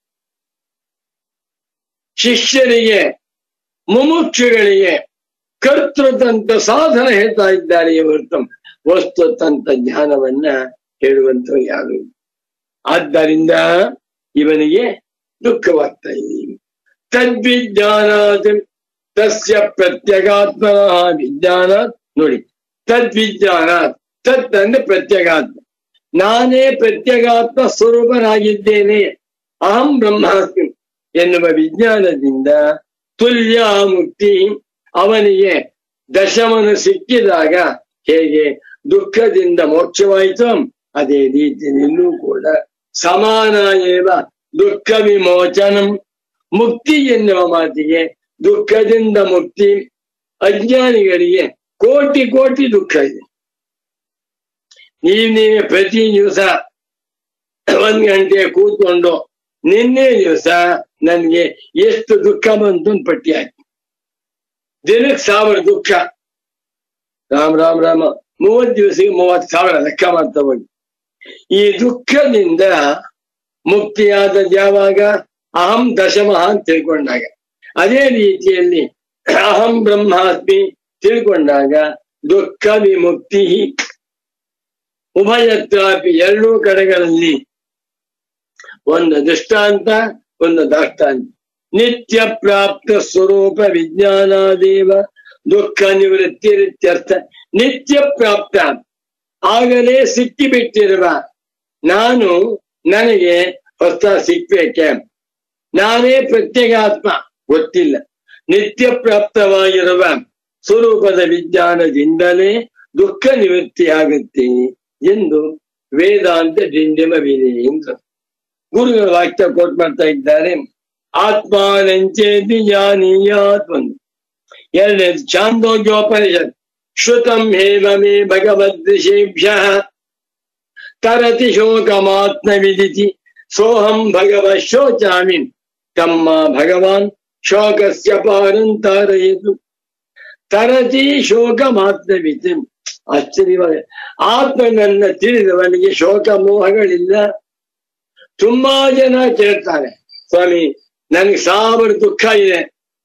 ಶಿಷ್ಯರಿಗೆ ಮುಮುಕ್ಷುಗಳಿಗೆ ಕರ್ತೃತಂತ್ರ ಸಾಧನ ಹೇಳ್ತಾ ಇದ್ದಾರೆ ಹೊರತು ವಸ್ತುತಂತ್ರ ಜ್ಞಾನವನ್ನ ಹೇಳುವಂತ ಯಾರು ಇಲ್ಲ. ಆದ್ದರಿಂದ ಇವನಿಗೆ ದುಃಖವಾಗ್ತಾ ಇದೆ ತದ್ವಿಜ್ಞಾನಾತ್ ತಸ್ಯ ಪ್ರತ್ಯಗಾತ್ಮನ ವಿಜ್ಞಾನ ನೋಡಿ ತದ್ವಿಜ್ಞಾನಾತ್ ತತ್ ಅಂದ್ರೆ ಪ್ರತ್ಯಗಾತ್ಮ ನಾನೇ ಪ್ರತ್ಯಗಾತ್ಮ ಸ್ವರೂಪನಾಗಿದ್ದೇನೆ ಅಹಂ ಬ್ರಹ್ಮಾಸ್ಮಿ ಎನ್ನುವ ವಿಜ್ಞಾನದಿಂದ ತುಲ್ಯ ಮುಕ್ತಿ ಅವನಿಗೆ ದಶಮನು ಸಿಕ್ಕಿದಾಗ ಹೇಗೆ ದುಃಖದಿಂದ ಮೋಕ್ಷವಾಯಿತು ಅದೇ ರೀತಿಯಲ್ಲೂ ಕೂಡ ಸಮಾನ ಏವ ದುಃಖ ವಿಮೋಚನಂ ಮುಕ್ತಿ ಎನ್ನುವ ಮಾತಿಗೆ ದುಃಖದಿಂದ ಮುಕ್ತಿ ಅಜ್ಞಾನಿಗಳಿಗೆ ಕೋಟಿ ಕೋಟಿ ದುಃಖ ಇದೆ ನೀವ್ ನೀವೇ ಪ್ರತಿ ದಿವಸ ಒಂದ್ ಗಂಟೆ ಕೂತ್ಕೊಂಡು ನಿನ್ನೆ ದಿವಸ ನನ್ಗೆ ಎಷ್ಟು ದುಃಖ ಬಂತು ಅಂತ ಪಟ್ಟಿ ಹಾಕಿ ದಿನಕ್ಕೆ ಸಾವಿರ ದುಃಖ ರಾಮ್ ರಾಮ್ ರಾಮ ಮೂವತ್ ದಿವಸಕ್ಕೆ ಮೂವತ್ ಸಾವಿರ ಲೆಕ್ಕ ಮಾಡ್ತಾ ಹೋಗಿ ಈ ದುಃಖದಿಂದ ಮುಕ್ತಿಯಾದ ಯಾವಾಗ ಅಹಂ ದಶಮಃ ಅಂತ ತಿಳ್ಕೊಂಡಾಗ ಅದೇ ರೀತಿಯಲ್ಲಿ ಅಹಂ ಬ್ರಹ್ಮಾಸ್ಮಿ ತಿಳ್ಕೊಂಡಾಗ ದುಃಖ ವಿಮುಕ್ತಿ ಉಭಯತ್ರಾಪಿ ಎರಡೂ ಕಡೆಗಳಲ್ಲಿ ಒಂದು ದೃಷ್ಟಾಂತ ಒಂದು ದಾಷ್ಟಾಂತ ನಿತ್ಯ ಪ್ರಾಪ್ತ ಸ್ವರೂಪ ವಿಜ್ಞಾನಾದೇವ ದುಃಖ ನಿವೃತ್ತಿ ರೀತ್ಯರ್ಥ ನಿತ್ಯ ಪ್ರಾಪ್ತ ಆಗಲೇ ಸಿಕ್ಕಿಬಿಟ್ಟಿರುವ ನಾನು ನನಗೆ ಹೊಸ ಸಿಕ್ಬೇಕೆ ನಾನೇ ಪ್ರತ್ಯೇಗಾತ್ಮ ಗೊತ್ತಿಲ್ಲ ನಿತ್ಯ ಪ್ರಾಪ್ತವಾಗಿರುವ ಸ್ವರೂಪದ ವಿಜ್ಞಾನದಿಂದಲೇ ದುಃಖ ನಿವೃತ್ತಿಯಾಗುತ್ತೆ ಎಂದು ವೇದಾಂತ ಡಿಂಡಿಮವಿದೆ ಎಂದು ಗುರುಗಳ ವಾಕ್ಯ ಕೋಟ್ ಮಾಡ್ತಾ ಇದ್ದಾರೆ ಆತ್ಮಾನಂಚೇತಿ ಜಾನೀಯಾತ್ ಒಂದು ಎರಡನೇದು ಚಾಂದೋಗ್ಯೋಪನಿಷತ್ ಶ್ರುತಂ ಹೇವ ಮೇ ಭಗವದ್ವಿಷೇಭ್ಯ ತರತಿ ಶೋಕಮಾತ್ಮ ವಿದಿತಿ ಸೋಹಂ ಭಗವ ಶೋಚಾಮಿ ತಮ್ಮ ಭಗವಾನ್ ಶೋಕಸ್ಯ ಪಾರಂ ತಾರಯತು ತರತಿ ಶೋಕಮಾತ್ಮವಿತಿ ಆಶ್ಚರ್ಯವಾಗಿ ಆತ್ಮನನ್ನ ತಿಳಿದವನಿಗೆ ಶೋಕ ಮೋಹಗಳಿಲ್ಲ ತುಂಬಾ ಜನ ಕೇಳ್ತಾರೆ ಸ್ವಾಮಿ ನನಗೆ ಸಾವಿರ ದುಃಖ ಇದೆ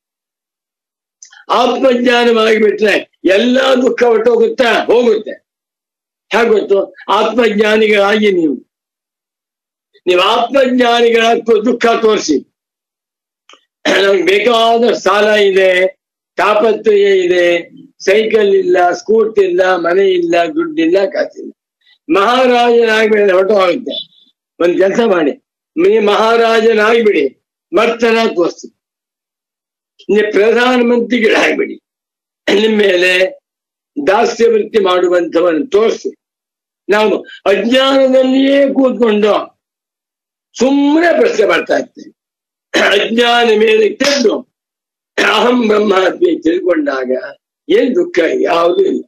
ಆತ್ಮಜ್ಞಾನವಾಗಿಬಿಟ್ರೆ ಎಲ್ಲಾ ದುಃಖ ಹೊಟ್ಟೋಗುತ್ತಾ ಹೋಗುತ್ತೆ ಹೇಗೆ ಗೊತ್ತು ಆತ್ಮಜ್ಞಾನಿಗಳಾಗಿ ನೀವು ನೀವು ಆತ್ಮಜ್ಞಾನಿಗಳಾಗ್ತು ದುಃಖ ತೋರಿಸಿ ನಮ್ಗೆ ಬೇಕಾದ ಸಾಲ ಇದೆ ತಾಪತ್ರಯ ಇದೆ ಸೈಕಲ್ ಇಲ್ಲ ಸ್ಕೂಟ್ ಇಲ್ಲ ಮನೆ ಇಲ್ಲ ದುಡ್ಡಿಲ್ಲ ಕಾಸಿಲ್ಲ ಮಹಾರಾಜನಾಗ್ಬೇಡ ಹೊರಟು ಹೋಗುತ್ತೆ ಒಂದ್ ಕೆಲಸ ಮಾಡಿ ನೀವು ಮಹಾರಾಜನಾಗ್ಬಿಡಿ ಮರ್ತನ ತೋರಿಸಿ ನೀವು ಪ್ರಧಾನಮಂತ್ರಿಗಳಾಗ್ಬಿಡಿ ನಿಮ್ಮ ಮೇಲೆ ದಾಸ್ಯ ವೃತ್ತಿ ಮಾಡುವಂತವನ್ನ ತೋರಿಸಿ ನಾವು ಅಜ್ಞಾನದಲ್ಲಿಯೇ ಕೂತ್ಕೊಂಡು ಸುಮ್ಮನೆ ಪ್ರಶ್ನೆ ಮಾಡ್ತಾ ಇರ್ತೇವೆ ಅಜ್ಞಾನ ಮೇಲೆ ತೆಗೆದು ಅಹಂ ಬ್ರಹ್ಮಾತ್ಮಿ ತಿಳ್ಕೊಂಡಾಗ ಏನ್ ದುಃಖ ಯಾವುದೂ ಇಲ್ಲ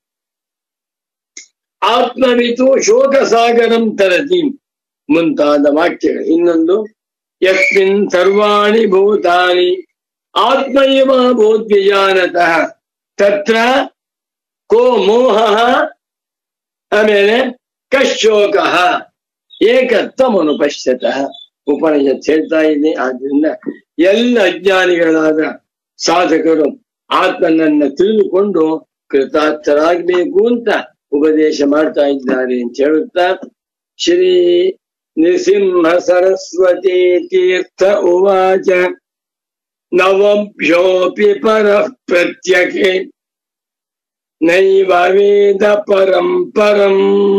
ಆತ್ಮವಿತು ಶೋಕ ಸಾಗರಂ ತರತಿ ಮುಂತಾದ ವಾಕ್ಯಗಳು ಇನ್ನೊಂದು ಯಸ್ಮಿನ್ ಸರ್ವಾಣಿ ಭೂತಾನಿ ಆತ್ಮೈವ ಭೂದ್ವಿಜಾನತಃ ತತ್ರ ಕೋ ಮೋಹ ಆಮೇಲೆ ಕಶೋಕ ಏಕತ್ವಮನುಪಶ್ಯತಃ ಉಪನಿಷತ್ ಹೇಳ್ತಾ ಇದೆ ಆದ್ರಿಂದ ಎಲ್ಲ ಅಜ್ಞಾನಿಗಳಾದ ಸಾಧಕರು ಆತ್ಮನನ್ನ ತಿಳಿದುಕೊಂಡು ಕೃತಾರ್ಥರಾಗಬೇಕು ಅಂತ ಉಪದೇಶ ಮಾಡ್ತಾ ಇದ್ದಾರೆ ಅಂತ ಹೇಳುತ್ತಾ ಶ್ರೀ ನೃಸಿಂಹ ಸರಸ್ವತಿ ತೀರ್ಥ ಉವಾಚ ನವಭ್ಯೋಪಿ ಪರಃ ಪ್ರತ್ಯಕೆ ನೈವ ವೇದ ಪರಂ ಪರಂ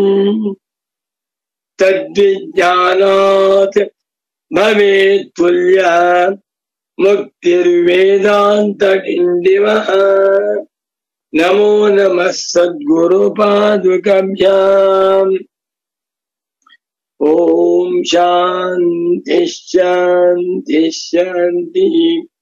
ತದ್ವಿಜ್ಞಾನಾತ್ ಭವೇತ್ ತುಲ್ಯ ಮುಕ್ತಿರ್ವೇದಾಂತ ಡಿಂಡಿವ ನಮೋ ನಮಃ ಸದ್ಗುರು ಪಾದುಕಭ್ಯಾಂ ಓಂ ಶಾಂತಿ ಶಾಂತಿ ಶಾಂತಿ